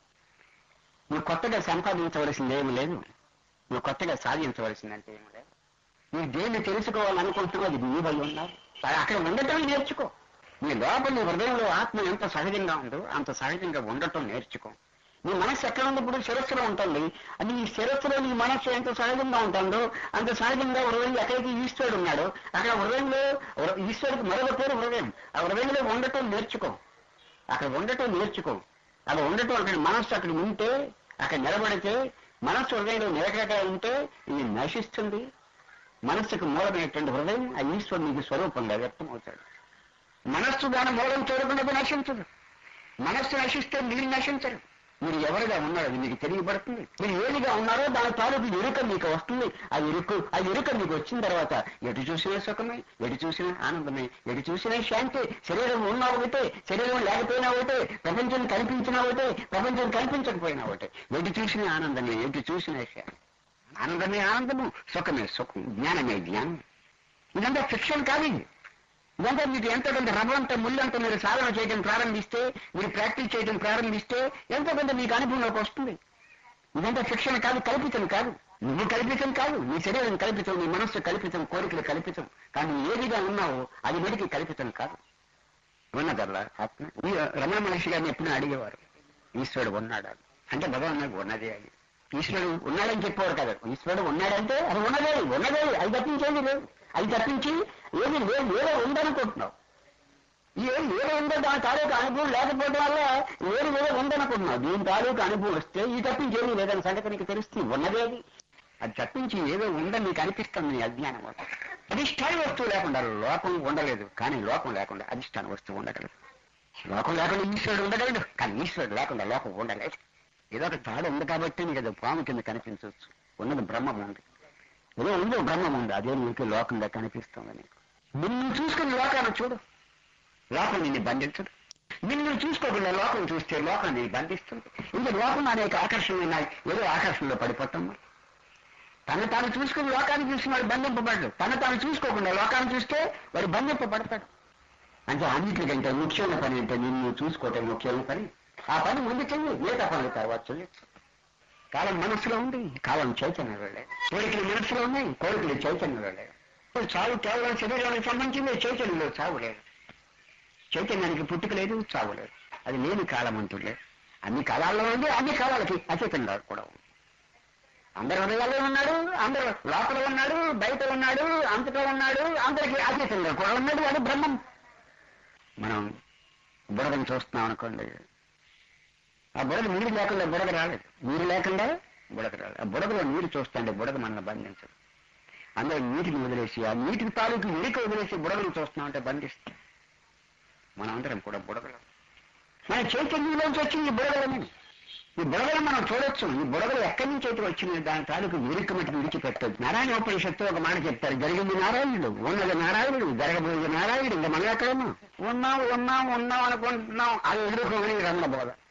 నువ్వు కొత్తగా సంపాదించవలసింది ఏమి లేదు నువ్వు కొత్తగా సాధించవలసిందంటే ఏమి లేదు నువ్వు దేన్ని తెలుసుకోవాలనుకుంటున్నావు అది నీ వల్ల ఉన్నావు అది అక్కడ ఉండటం నేర్చుకో నీ లోపల నీ హృదయంలో ఆత్మ ఎంత సహజంగా ఉందో అంత సహజంగా ఉండటం నేర్చుకో నీ మనస్సు ఎక్కడ ఉంది ఇప్పుడు శిరస్సులో ఉంటుంది అది ఈ శిరస్సులో నీ మనస్సు ఎంత సహజంగా ఉంటుందో అంత సహజంగా హృదయం ఎక్కడైతే ఈశ్వరుడు ఉన్నాడో అక్కడ హృదయంలో హృ- ఈశ్వరుడికి మరొక పేరు హృదయం ఆ హృదయంలో ఉండటం నేర్చుకో అక్కడ ఉండటం నేర్చుకో అక్కడ ఉండటం అక్కడ మనస్సు అక్కడ ఉంటే అక్కడ నిలబడితే మనస్సు హృదయంలో నిలకడ ఉంటే ఇది నశిస్తుంది మనస్సుకు మూలమైనటువంటి హృదయం ఆ ఈశ్వరుడు నీకు స్వరూపంగా వ్యక్తమవుతాడు మనస్సు దాని మూలం చూడకుండా నశించదు మనస్సు నశిస్తే మీరు నశించరు మీరు ఎవరుగా ఉన్నారో అది మీకు తెలియబడుతుంది మీరు ఏదిగా ఉన్నారో దాని తాలూకు ఎరుక మీకు వస్తుంది ఆ ఎరుకు ఆ ఎరుక మీకు వచ్చిన తర్వాత ఎటు చూసినా సుఖమే ఎటు చూసినా ఆనందమే ఎటు చూసినా శాంతి శరీరం ఉన్నా ఒకటే శరీరం లేకపోయినా ఒకటే ప్రపంచం కనిపించినా ఒకటే ప్రపంచం కనిపించకపోయినా ఒకటే ఎటు చూసినా ఆనందమే ఎటు చూసినా శాంతి ఆనందమే ఆనందము సుఖమే సుఖం జ్ఞానమే జ్ఞానం ఇదంతా ఫిక్షన్ కాదు ఇది ఇదంతా మీకు ఎంతో కొంత రవ్వంత ముళ్ళంత మీరు సాధన చేయడం ప్రారంభిస్తే మీరు ప్రాక్టీస్ చేయడం ప్రారంభిస్తే ఎంతో కొంత మీకు అనుభవంలోకి వస్తుంది ఇదంతా శిక్షణ కాదు కల్పితం కాదు నువ్వు కల్పితం కాదు నీ శరీరం కల్పితం నీ మనస్సు కల్పితం కోరికలు కల్పితం కానీ నువ్వు ఏదిగా ఉన్నావో అది మటుకి కల్పితం కాదు ఉన్నదల్లా ఆత్మ ఈ రమణ మహర్షి గారిని ఎప్పుడూ అడిగేవారు ఈశ్వరుడు ఉన్నాడా అంటే భగవాన్ ఉన్నదే అది ఈశ్వరుడు ఉన్నాడని చెప్పేవారు కదా ఈశ్వరుడు ఉన్నాడంటే అది ఉన్నదే ఉన్నదే అది తప్పించేది లేదు అది తప్పించి ఏది లేదు ఏదో ఉందనుకుంటున్నావు ఏ ఏదో ఉందో దాని తాలూకు అనుభవం లేకపోవడం వల్ల ఏది ఏదో ఉందనుకుంటున్నావు దీని తాలూకు అనుభవం వస్తే ఈ తప్పించి ఏమీ లేదని సంగతి నీకు తెలుస్తుంది ఉన్నదేది అది తప్పించి ఏదో ఉందని నీకు అనిపిస్తుంది నీ అజ్ఞానం వల్ల అధిష్టాన వస్తువు లేకుండా లోకం ఉండలేదు కానీ లోకం లేకుండా అధిష్టాన వస్తువు ఉండగలదు లోకం లేకుండా ఈశ్వరుడు ఉండగలడు కానీ ఈశ్వరుడు లేకుండా లోకం ఉండలేదు ఏదో ఒక తాడు ఉంది కాబట్టి నీకు అది పాము కింద కనిపించవచ్చు ఉన్నది బ్రహ్మం ఉంది ఏదో ఉందో బ్రహ్మం ఉంది అదే నీకు లోకంగా కనిపిస్తుంది నీకు నిన్ను చూసుకుని లోకాన్ని చూడు లోకం నిన్ను బంధించదు నిన్ను చూసుకోకుండా లోకం చూస్తే లోకం నిన్ను బంధిస్తుంది ఇంకా లోకం అనేక ఆకర్షణలు ఉన్నాయి ఏదో ఆకర్షణలో పడిపోతాము తను తాను చూసుకుని లోకాన్ని చూసి వాడు బంధింపబడ్డు తను తాను చూసుకోకుండా లోకాన్ని చూస్తే వాడు బంధింపబడతాడు అంటే అన్నిటికంటే ముఖ్యమైన పని అంటే నిన్ను చూసుకోవటం ముఖ్యమైన పని ఆ పని ముందు చెయ్యి మిగతా పనులు తర్వాత చెయ్యొచ్చు కాలం మనసులో ఉంది కాలం చైతన్యంలో లేదు కోరికలు మనసులో ఉన్నాయి కోరికలు చైతన్యంలో లేదు ఇప్పుడు చావు కేవలం శరీరానికి సంబంధించింది చైతన్యంలో చావు లేదు చైతన్యానికి పుట్టుక లేదు చావు లేదు అది లేని కాలం అంటూ లేదు అన్ని కాలాల్లో ఉంది అన్ని కాలాలకి అచేతనంగా కూడా ఉంది అందరి హృదయాల్లో ఉన్నాడు అందరు లోపల ఉన్నాడు బయట ఉన్నాడు అంతటా ఉన్నాడు అందరికి అచేతంగా కూడా ఉన్నాడు అది బ్రహ్మం మనం బుడగను చూస్తున్నాం అనుకోండి ఆ బుడగ నీరు లేకుండా బుడగ రాలేదు నీరు లేకుండా బుడగ రాలేదు ఆ బుడగలో నీరు చూస్తుంటే బుడగ మనల్ని బంధించదు అందరూ నీటిని వదిలేసి ఆ నీటికి తాలూకు నీటికి వదిలేసి బుడగను చూస్తున్నామంటే బంధిస్తాం మనందరం కూడా బుడగలు మన చైతన్యంలోంచి వచ్చింది ఈ బుడగలని ఈ బుడగలు మనం చూడొచ్చు ఈ బుడగలు ఎక్కడి నుంచి అయితే వచ్చింది దాని తాలూకు విరుక్కుమటి విడిచిపెట్టదు నారాయణ ఉపనిషత్తు ఒక మాట చెప్తారు జరిగింది నారాయణుడు ఉన్నది నారాయణుడు జరగబోయేది నారాయణుడు ఇంకా మనం ఎక్కడన్నా ఉన్నాం ఉన్నాం ఉన్నాం అనుకుంటున్నాం అది ఎదుర్కోమని రమణ బోధ